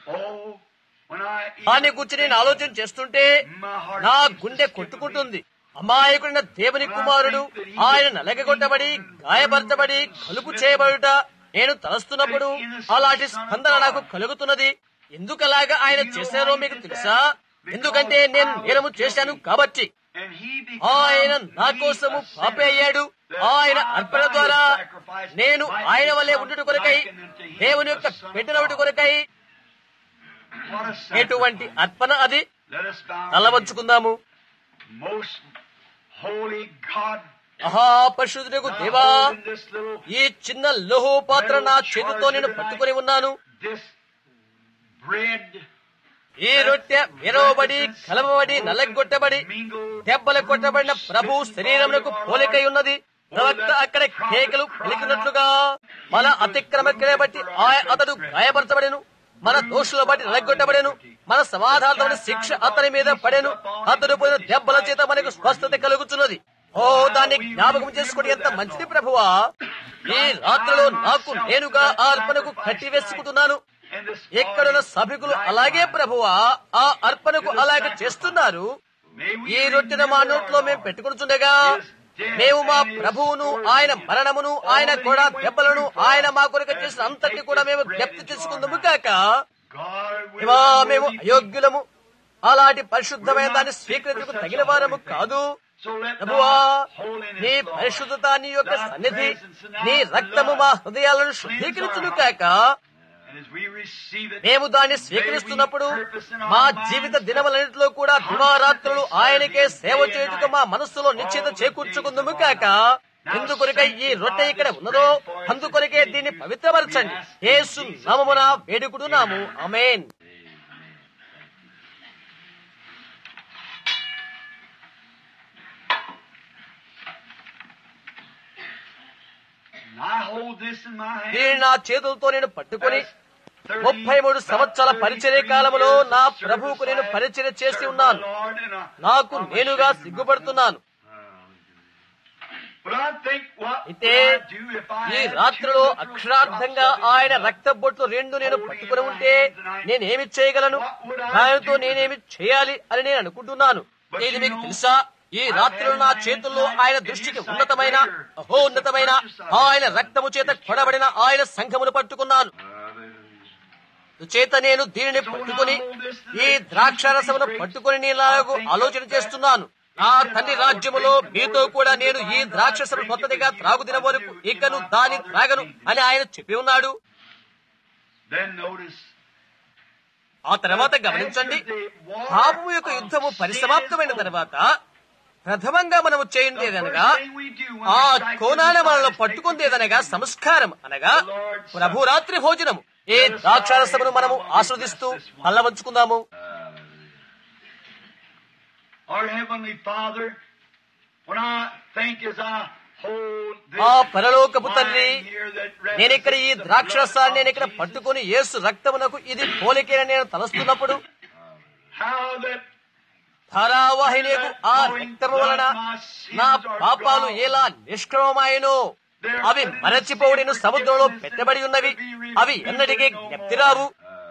దాని గురించి నేను ఆలోచన చేస్తుంటే నా గుండె కొట్టుకుంటుంది అమాయకుడిన దేవుని కుమారుడు ఆయన నలగగొట్టబడి గాయపరచబడి కలుపు చేయబడుట నేను తలస్తున్నప్పుడు అలాంటి స్పందన నాకు కలుగుతున్నది ఎందుకలాగా ఆయన చేశారో మీకు తెలుసా ఎందుకంటే నేను నేరము చేశాను కాబట్టి ఆయన నా కోసము పాపే అయ్యాడు ఆయన అర్పణ ద్వారా నేను ఆయన వల్లే ఉండుట కొరకై దేవుని యొక్క పెట్టినటి కొరకై ఎటువంటి అర్పణ అది Let us bow. తల వంచుకుందాము Most holy God. మహాపరిశుద్ధులకు now దేవా holding this little ఈ చిన్న లోహో పాత్ర నా చేతితో నేను పట్టుకొని ఉన్నాను this bread ఈ రొట్టె మెరవబడి కలవబడి నలగొట్టబడి దెబ్బలు కొట్టబడిన ప్రభు శరీరమునకు పోలికై ఉన్నది ప్రవక్త అక్కడ కేకలు పలికినట్లుగా మన అతిక్రమక్రియ బట్టి ఆయ- అతడు గాయపరచబడెను మన దోషుల బట్టి నలగొట్టబడెను మన సమాధానమైన శిక్ష అతని మీద పడెను అతడు పోయిన దెబ్బల చేత మనకు స్వస్థత కలుగుతున్నది ఓ దాన్ని జ్ఞాపకం చేసుకోవడం ఎంత మంచిది ప్రభువా ఈ రాత్రిలో నాకు నేనుగా ఆ అర్పణకు కట్టి వేసుకుంటున్నాను and this ఎక్కడున్న సభికులు అలాగే ప్రభువా ఆ అర్పణకు అలాగే చేస్తున్నారు may we ఈ రొట్టెను మా నోట్లో మేము పెట్టుకుంటుండగా మేము మా ప్రభువును ఆయన మరణమును ఆయన కూడా దెబ్బలను ఆయన మా కొరకు చేసిన అంతటి కూడా మేము జ్ఞప్తి చేసుకుందాము కాక God will ఇవా మేము అయోగ్యులము అలాంటి పరిశుద్ధమైన దాన్ని స్వీకరించకు తగిన వారము కాదు so let ప్రభువా thy holiness, నీ Lord, పరిశుద్ధత నీ యొక్క సన్నిధి నీ రక్తము మా హృదయాలను శుద్ధీకరించును కాక and as we receive it, మేము దాన్ని స్వీకరిస్తున్నప్పుడు మా జీవిత దినములన్నింటిలో కూడా దివారాత్రులు ఆయనకే సేవ చేయుటకు మా మనస్సులో నిశ్చిత చేకూర్చుకుందుము కాక ఎందుకొరకై ఈ రొట్టె ఇక్కడ ఉన్నదో అందుకొరకే దీన్ని పవిత్రపరచండి యేసు నామమున వేడుకుడున్నాము అమేన్ and I hold this in my hand. దీన్ని నా చేతులతో నేను పట్టుకొని as 30 ముప్పై మూడు సంవత్సరాల పరిచర్య కాలంలో నా ప్రభువుకు నేను పరిచర్య చేసి ఉన్నాను Lord, and I- నాకు నేనుగా సిగ్గుపడుతున్నాను But I think what అయితే would I do if I ఈ had రాత్రిలో two little అక్షరార్థంగా drops of his ఆయన blood? రక్త బొట్లు రెండు నేను పట్టుకుని ఉంటే నేనేమి చేయగలను దానితో నేనేమి చేయాలి అని నేను అనుకుంటున్నాను ఇది మీకు తెలుసా ఈ రాత్రిలో నా చేతుల్లో ఆయన దృష్టికి ఉన్నతమైన అహోన్నతమైన ఆయన రక్తము చేత కొడబడిన ఆయన సంఘమును పట్టుకున్నాను చేత నేను దీనిని పట్టుకుని ఈ ద్రాక్షారసమును పట్టుకుని నీలాగు ఆలోచన చేస్తున్నాను నా తండ్రి రాజ్యములో మీతో కూడా నేను ఈ ద్రాక్షసము కొత్తదిగా త్రాగుదిన వరకు ఇకను దాని త్రాగను అని ఆయన చెప్పి ఉన్నాడు Then notice ఆ తర్వాత గమనించండి పాపము యొక్క యుద్ధము పరిసమాప్తమైన తర్వాత ప్రథమంగా మనము చేయందేదనగా ఆ కోనాన మనలో పట్టుకుందేదనగా సంస్కారం అనగా ప్రభు రాత్రి భోజనము ఏ ద్రాక్షారసమును మనము ఆస్వాదిస్తూ అల్లవంచుకుందాము Our Heavenly Father, when I think as I hold this ఆ పరలోకపు తండ్రి wine here that నేను ఇక్కడ ఈ represents the ద్రాక్షరసాన్ని నేను blood ఇక్కడ of పట్టుకుని యేసు రక్తమునకు ఇది పోలికేనని నేను తలస్తున్నప్పుడు Jesus, how that ధారావాహినికు ఆ రక్తము వలన నా పాపాలు ఎలా నిష్క్రమమాయనో అవి మరచిపోవడిను సముద్రంలో పెట్టబడి ఉన్నవి అవి ఎన్నటికీ జ్ఞప్తిరావు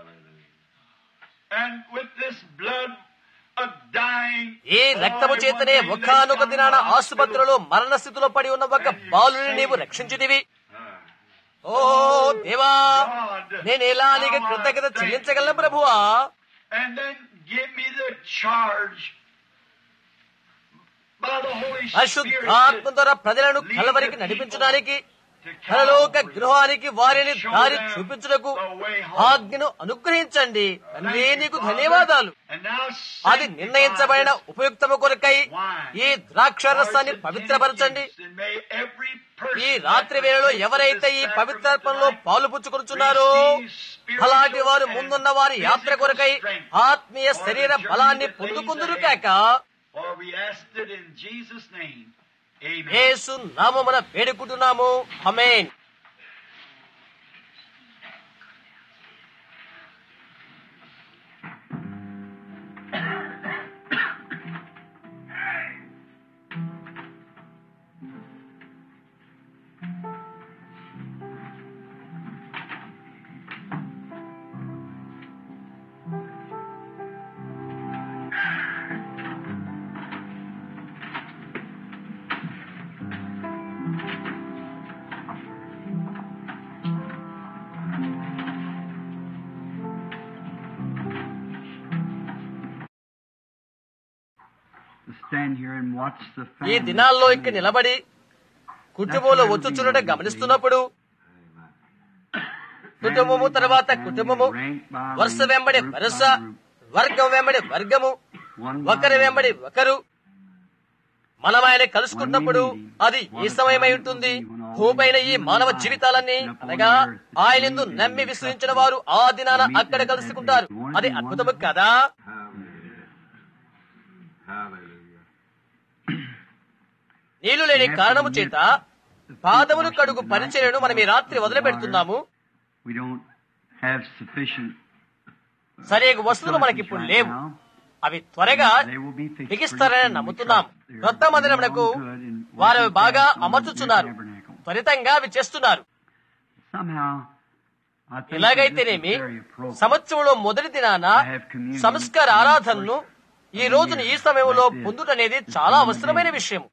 and with this blood of dying ఈ రక్తము చేతనే ఒకనొక దినాన ఆసుపత్రిలో మరణ స్థితిలో పడి ఉన్న ఒక బాలుని నీవు రక్షించితివి ఓ దేవా నేను ఎలా నీకు కృతజ్ఞత చెల్లించగలను ప్రభువా and then give me the charge by the Holy Spirit పరిశుద్ధాత్మ ద్వారా ప్రజలను కలవరికి నడిపించడానికి పరలోక గృహానికి వారిని దారి చూపించుటకు ఆజ్ఞను అనుగ్రహించండి తండ్రి నీకు ధన్యవాదాలు and now అది నిర్ణయించబడిన ఉపయుక్తము కొరకై ఈ ద్రాక్షారసాన్ని పవిత్రపరచండి And may every person ఈ రాత్రి వేళలో ఎవరైతే ఈ పవిత్రార్పణలో పాలు పుచ్చుకొనుచున్నారో అలాంటి వారు ముందున్న వారి యాత్ర కొరకై ఆత్మీయ శరీర బలాన్ని పొందుకుందురు కాక For we asked it in Jesus' name. Amen. యేసు నామమున వేడుకుంటున్నాము అమేన్ stand here and watch the ఈ family. దినాల్లో ఇక్కడ నిలబడి కుటుంబంలో వచ్చుచున్నట గమనిస్తున్నప్పుడు కుటుంబము తర్వాత కుటుంబము వరుస వెంబడి వరుస వర్గం వెంబడి వర్గము one ఒకరి by వెంబడి one. ఒకరు మనం ఆయన కలుసుకున్నప్పుడు అది ఏ సమయమై ఉంటుంది భూపైన ఈ మానవ జీవితాలన్నీ అనగా ఆయనందు నమ్మి విశ్వసించిన వారు ఆ దినాన అక్కడ కలుసుకుంటారు అది అద్భుతము కదా నీళ్లు లేని కారణము చేత పాదములు కడుగు పరిచయను మనం ఈ రాత్రి వదిలిపెడుతున్నాము We don't have sufficient సరిగా వస్తువులు మనకిప్పుడు లేవు అవి త్వరగా They will be fixed బిగిస్తారని pretty soon నమ్ముతున్నాం because they're క్రొత్త మందిరమునకు all good in what వారు they've బాగా done in the అమర్చుచున్నారు tabernacle. త్వరితంగా అవి చేస్తున్నారు Somehow, I think ఇలాగైతేనేమి this is very appropriate. సంవత్సరంలో మొదటి దినాన సంస్కార ఆరాధనను ఈ రోజున ఈ సమయంలో పొందుటనేది చాలా అవసరమైన విషయం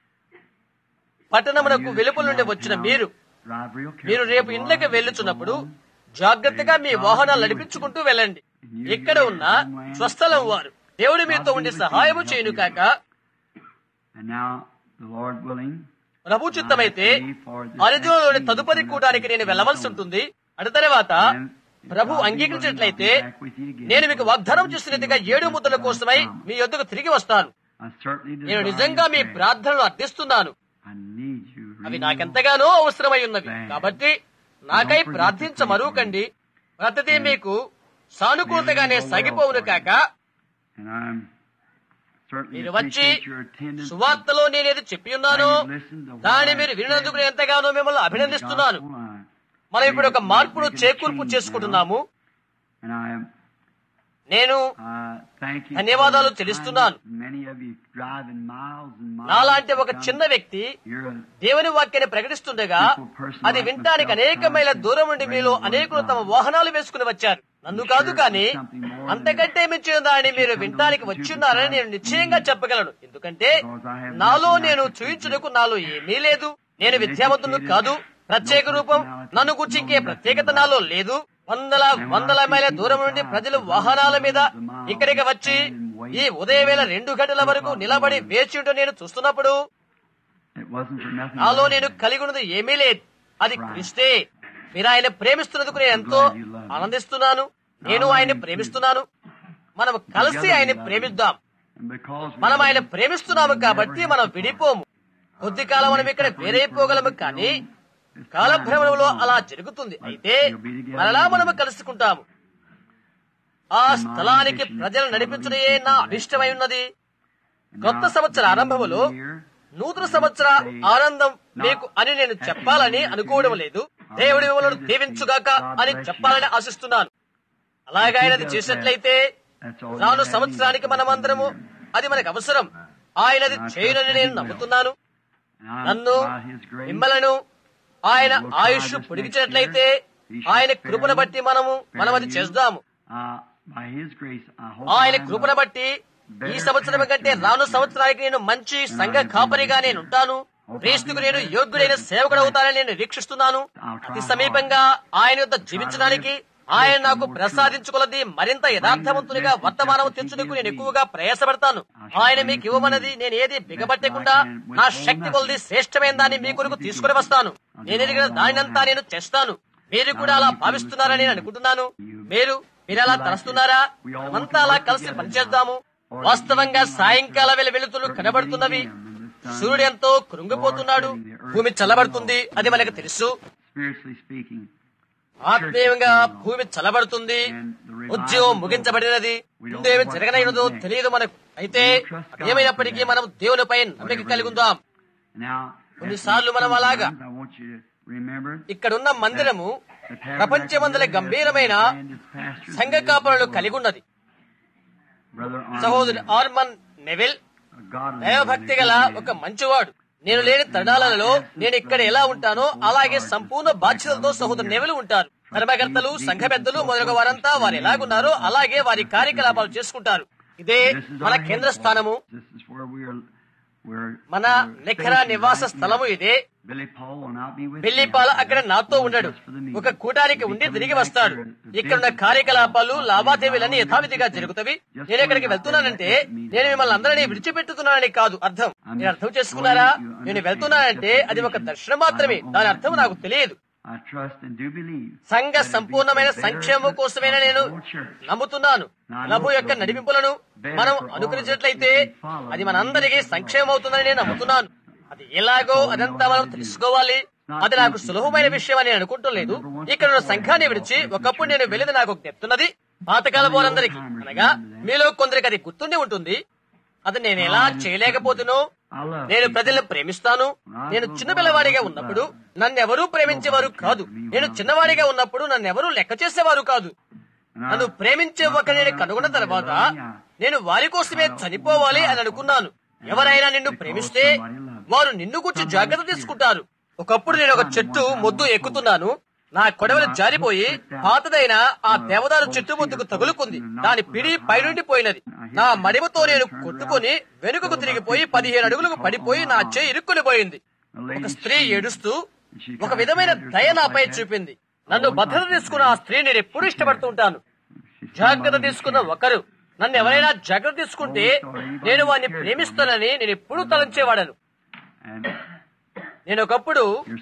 పట్టణమునకు వెలుపల నుండి వచ్చిన మీరు Drive real careful. మీరు రేపు ఇండ్లకి వెళ్ళుచున్నప్పుడు జాగ్రత్తగా మీ వాహనాలు నడిపించుకుంటూ వెళ్ళండి ఇక్కడ ఉన్న స్వస్థలం వారు దేవుడి మీతో ఉండి సహాయము చేయను కాక And now, the Lord willing, ప్రభు చిత్తమైతే అరిజోలోని తదుపరి కూటానికి నేను వెళ్ళవలసి ఉంటుంది అటు తర్వాత ప్రభు అంగీకరించినట్లయితే నేను మీకు వాగ్దానం చేసినట్టుగా ఏడు ముద్దల కోసమై మీ యొద్దకు తిరిగి వస్తాను I certainly నేను desire నిజంగా మీ prayer. ప్రార్థనలు అర్థిస్తున్నాను I need you. అవి really. నాకెంతగానో అవసరమై ఉన్నవి కాబట్టి నాకై ప్రార్థించ మరువకండి ప్రతిదీ మీకు సానుకూలతగానే సాగిపోవును కాక And I'm certainly మీరు వచ్చి appreciate your attendance. సువార్తలో నేనేది చెప్పి ఉన్నానో దాన్ని మీరు వినందుకు నేను ఎంతగానో మిమ్మల్ని అభినందిస్తున్నాను మనం ఇప్పుడు ఒక మార్పును చేకూర్పు చేసుకుంటున్నాము And I am నేను uh, thank you ధన్యవాదాలు for the చెల్లిస్తున్నాను. time Many of you driving miles and miles. నాలాంటి ఒక to come. చిన్న వ్యక్తి You're a దేవుని వాక్యాన్ని ప్రకటిస్తుండగా అది వినటానికి అనేక మైల దూరం నుండి మీలో అనేకులు తమ వాహనాలు వేసుకుని వచ్చారు నన్ను కాదు కానీ అంతకంటే మించిన దాన్ని మీరు వినటానికి వచ్చిన్నారని నేను నిశ్చయంగా చెప్పగలను ఎందుకంటే నాలో నేను చూయించుటకు నాలో ఏమీ లేదు నేను విద్యావంతుడు కాదు ప్రత్యేక రూపం నన్ను గుర్చింకే ప్రత్యేకత నాలో లేదు వందల వందల మైల దూరం నుండి ప్రజలు వాహనాల మీద ఇక్కడికి వచ్చి ఈ ఉదయం వేళ రెండు గంటల వరకు నిలబడి వేచి ఉంటూ నేను చూస్తున్నప్పుడు It wasn't for nothing. నాలో నేను కలిగి ఉన్నది ఏమీ లేదు అది క్రిస్తే మీరు ఆయన ప్రేమిస్తున్నందుకు నేను ఎంతో ఆనందిస్తున్నాను నేను ఆయన్ని ప్రేమిస్తున్నాను మనం కలిసి ఆయన్ని ప్రేమిద్దాం And because we మనం ఆయన ప్రేమిస్తున్నాము కాబట్టి మనం విడిపోము కొద్ది కాలం మనం ఇక్కడ వేరైపోగలము కానీ కాలభ్రమణంలో అలా జరుగుతుంది అయితే మరలా మనము కలుసుకుంటాము ఆ స్థలానికి ప్రజలు నడిపించడమే నా అభిష్టమై ఉన్నది కొత్త సంవత్సర ఆరంభములో నూతన సంవత్సర ఆనందం మీకు అని నేను చెప్పాలని అనుకోవడం లేదు దేవుడి మిమ్మల్ని దీవించుగాక అని చెప్పాలని ఆశిస్తున్నాను అలాగే ఆయన అది చేసినట్లయితే రాను సంవత్సరానికి మనమందరము అది మనకు అవసరం ఆయన అది చేయనని నేను నమ్ముతున్నాను నన్ను మిమ్మలను ఆయన ఆయుష్ పొడిగించినట్లయితే ఆయన కృపను బట్టి మనము మనం అది చేద్దాము ఆయన కృపను బట్టి ఈ సంవత్సరం కంటే రాను సంవత్సరానికి నేను మంచి సంఘ కాపరిగా నేను ఉంటాను క్రీస్తుకు నేను యోగ్యుడైన సేవకుడు అవుతానని నేను నిరీక్షిస్తున్నాను అతి సమీపంగా ఆయన యొద్ద జీవించడానికి ఆయన నాకు ప్రసాదించుకున్నది మరింత యథార్థవంతునిగా వర్తమానం తెచ్చుటకు నేను ఎక్కువగా ప్రయాసపడతాను ఆయన మీకు ఇవ్వమన్నది నేను ఏది బిగబట్టకుండా నా శక్తి కొలది శ్రేష్టమైన దాన్ని మీ కొరకు తీసుకుని వస్తాను నేను ఎదిగిన దానినంతా నేను చేస్తాను మీరు కూడా అలా భావిస్తున్నారని నేను అనుకుంటున్నాను మీరు మీరు అలా తలస్తున్నారా అంతా అలా కలిసి పనిచేద్దాము వాస్తవంగా సాయంకాల వేళ వెలుతులు కనబడుతున్నవి సూర్యుడు ఎంతో కృంగిపోతున్నాడు భూమి చల్లబడుతుంది అది మనకు తెలుసు spiritually speaking, ఆత్మీయంగా భూమి చల్లబడుతుంది ఉద్యోగం ముగించబడినది ముందేమి జరగనైనదో తెలియదు మనకు అయితే ఏమైనప్పటికీ మనం దేవునిపై నమ్మిక కలిగి ఉందాం now కొన్నిసార్లు మనం అలాగా I want you to remember ఇక్కడున్న మందిరము the ప్రపంచమందల గంభీరమైన సంఘ కాపులను కలిగి ఉన్నది Brother సహోదరు ఆర్మన్ నెవిల్ God దైవభక్తి గల ఒక మంచివాడు నేను లేని తరుణాలలో నేను ఇక్కడ ఎలా ఉంటానో అలాగే సంపూర్ణ బాధ్యతలతో సహోదరు నెవలు ఉంటారు ధర్మకర్తలు సంఘ పెద్దలు మొదలగు వారంతా వారు ఎలాగున్నారో అలాగే వారి కార్యకలాపాలు చేసుకుంటారు ఇదే మన కేంద్ర స్థానము This is where we are. We're, మన నిఖర నివాస స్థలము ఇదే Billy Paul will not be with పెళ్లిపాల me. అక్కడ నాతో ఉండడు ఒక కూటానికి ఉండి తిరిగి వస్తాడు ఇక్కడున్న కార్యకలాపాలు లావాదేవీలన్నీ యథావిధిగా జరుగుతవి నేను ఎక్కడికి వెళ్తున్నానంటే నేను మిమ్మల్ని అందరినీ విడిచిపెట్టుతున్నానని కాదు అర్థం నేను అర్థం చేసుకున్నారా నేను వెళ్తున్నానంటే అది ఒక దర్శనం మాత్రమే దాని అర్థం నాకు తెలియదు I trust and do believe. సంఘ సంపూర్ణమైన సంక్షేమం కోసమేనా నేను నమ్ముతున్నాను ప్రభు యొక్క నడిపింపులను మనం అనుకరించినట్లయితే అది మనందరికీ సంక్షేమం అవుతుందని నేను నమ్ముతున్నాను అది ఎలాగో అదంతా మనం తెలుసుకోవాలి అది నాకు సులభమైన విషయం అని నేను అనుకుంటలేదు ఇక్కడ ఉన్న సంఘాన్ని విడిచి ఒకప్పుడు నేను వెళ్ళేది నాకు చెప్తున్నది పాతకాల వారందరికీ అనగా మీలో కొందరికి అది గుర్తుండి ఉంటుంది అది నేను ఎలా చేయలేకపోతునో I love నేను ప్రజలను ప్రేమిస్తాను నేను చిన్న పిల్లవాడిగా ఉన్నప్పుడు నన్నెవరూ ప్రేమించేవారు కాదు నేను చిన్నవాడిగా ఉన్నప్పుడు నన్నెవరూ లెక్క చేసేవారు కాదు నన్ను ప్రేమించే ఒకరిని కనుగొన్న తర్వాత నేను వారి కోసమే చనిపోవాలి అని అనుకున్నాను ఎవరైనా నిన్ను ప్రేమిస్తే వారు నిన్ను గురించి జాగ్రత్త తీసుకుంటారు ఒకప్పుడు నేను ఒక చెట్టు మొద్దు ఎక్కుతున్నాను నా కొడవలు జారిపోయి పాతదైన ఆ దేవదారు చెట్టు ముద్దుకు తగులుకుంది దాని పిడి పైనుండి పోయినది నా మడిమతో నేను కొట్టుకొని వెనుకకు తిరిగిపోయి పదిహేను అడుగులకు పడిపోయి నా చేయి ఇరుక్కుని పోయింది ఒక స్త్రీ ఏడుస్తూ ఒక విధమైన దయ నాపై చూపింది నన్ను భద్రత తీసుకున్న ఆ స్త్రీ నేను ఎప్పుడు ఇష్టపడుతూ ఉంటాను జాగ్రత్త తీసుకున్న ఒకరు నన్ను ఎవరైనా జాగ్రత్త తీసుకుంటే నేను వారిని ప్రేమిస్తానని నేను ఎప్పుడూ తలంచేవాడను And నేను ఒకప్పుడు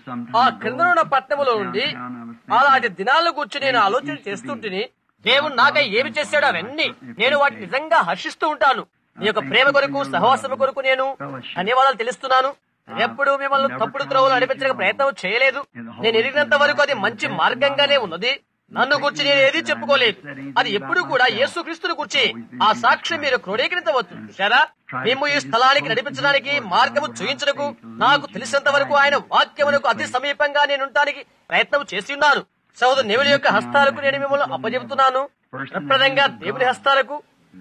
ఆ క్రింద ఉన్న పట్టణంలో నుండి అలాంటి దినాల గురించి నేను ఆలోచన చేస్తుంటిని దేవుడు నాకై ఏమి చేశాడు అవన్నీ నేను వాటిని నిజంగా హర్షిస్తూ ఉంటాను నీ యొక్క ప్రేమ కొరకు సహవాసం కొరకు నేను ధన్యవాదాలు తెలుస్తున్నాను ఎప్పుడు మిమ్మల్ని తప్పుడు త్రోవలు నడిపించడానికి ప్రయత్నం చేయలేదు నేను ఎరిగినంత వరకు అది మంచి మార్గంగానే ఉన్నది నన్ను గురించి నేను ఏది చెప్పుకోలేదు అది ఎప్పుడు కూడా యేసుక్రీస్తుని గురించి ఆ సాక్ష్యం మీరు క్రోడీకరించవచ్చు చూశారా మేము ఈ స్థలానికి నడిపించడానికి మార్గము చూయించడకు నాకు తెలిసినంత వరకు ఆయన వాక్యమునకు అతి సమీపంగా నేను ఉండటానికి ప్రయత్నం చేసి ఉన్నాను సహోదరు నెవిలి యొక్క హస్తాలకు నేను మిమ్మల్ని అప్పజెబుతున్నాను ప్రప్రదంగా దేవుని హస్తాలకు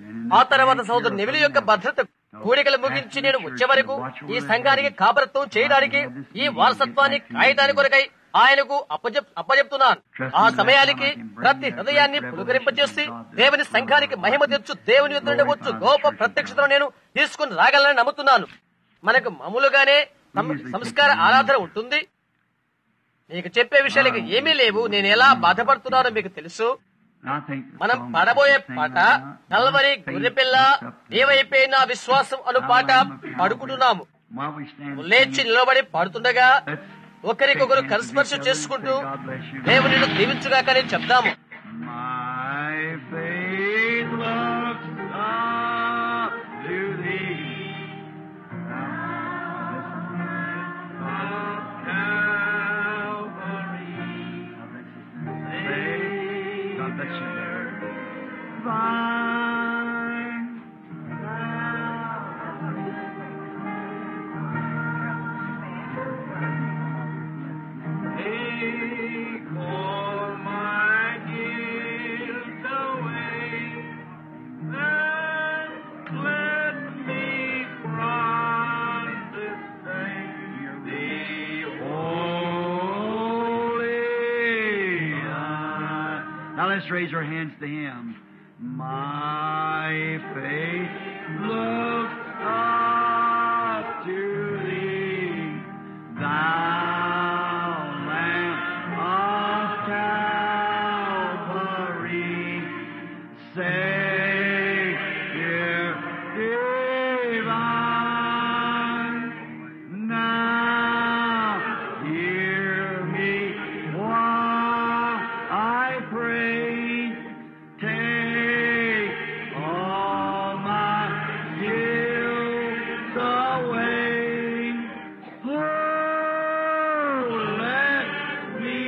ఆ తర్వాత సహోదరు నెవిలి యొక్క భద్రత కూడికలు ముగించి నేను వచ్చే వరకు ఈ సంఘానికి కాపరత్వం చేయడానికి ఈ వారసత్వాన్ని కాయటానికి కొరకై ఆయనకు అప్పజెప్ అప్పజెప్తున్నాను ఆ సమయానికి ప్రతి హృదయాన్ని పులకరింపజేసి దేవుని సంఘానికి మహిమ తెచ్చు దేవుని ఎదుట నుండి వచ్చు గొప్ప ప్రత్యక్షతను నేను తీసుకుని రాగలని నమ్ముతున్నాను మనకు మామూలుగానే సం- సంస్కార ఆరాధన ఉంటుంది మీకు చెప్పే విషయాలకి ఏమీ లేవు నేను ఎలా బాధపడుతున్నానో మీకు తెలుసు I think మనం పాడబోయే పాట నల్వరి గొర్రెపిల్ల ఏవైపోయి నా విశ్వాసం అను పాట పాడుకుంటున్నాము while we stand లేచి నిలబడి పాడుతుండగా ఒకరికొకరు కరస్పర్శ చేసుకుంటూ దేవుని దీవించుగా కానీ చెప్దాము My faith looks up to thee. God bless you. Thine Take all my guilt away, and let me from this day be holy. Now let's raise our hands to Him. My faith looks up to Thee, Thou Lamb of Calvary, Savior divine. Now hear me while I pray. Take all my guilt away. Oh, let me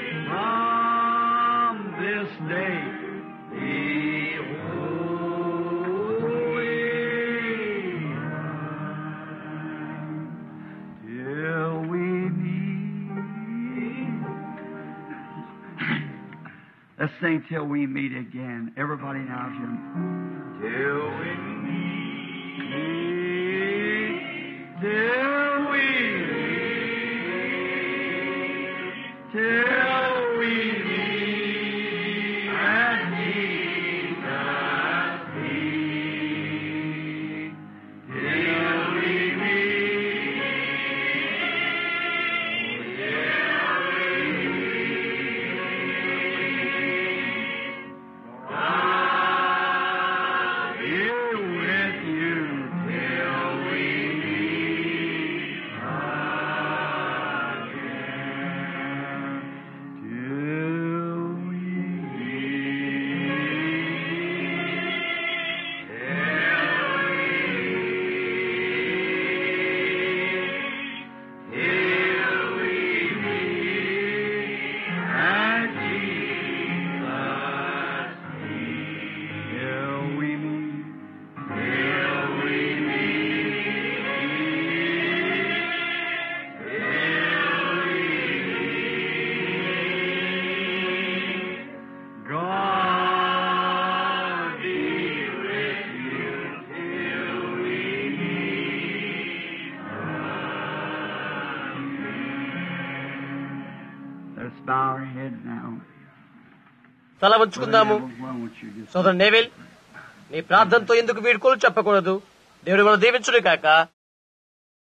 from this day be holy. Till we meet. Let's sing till we meet again. Everybody now, Jim. Till we meet. Till we meet. Till we meet at Jesus' feet. Till we meet. Till we meet. Let's bow our heads now. తల ఉంచుకుందాము Why won't you just సోదరు నేవిల్ నీ ప్రార్థనతో ఎందుకు వీడుకోలు చెప్పకూడదు దేవుడు మనం దీవించుడు కాక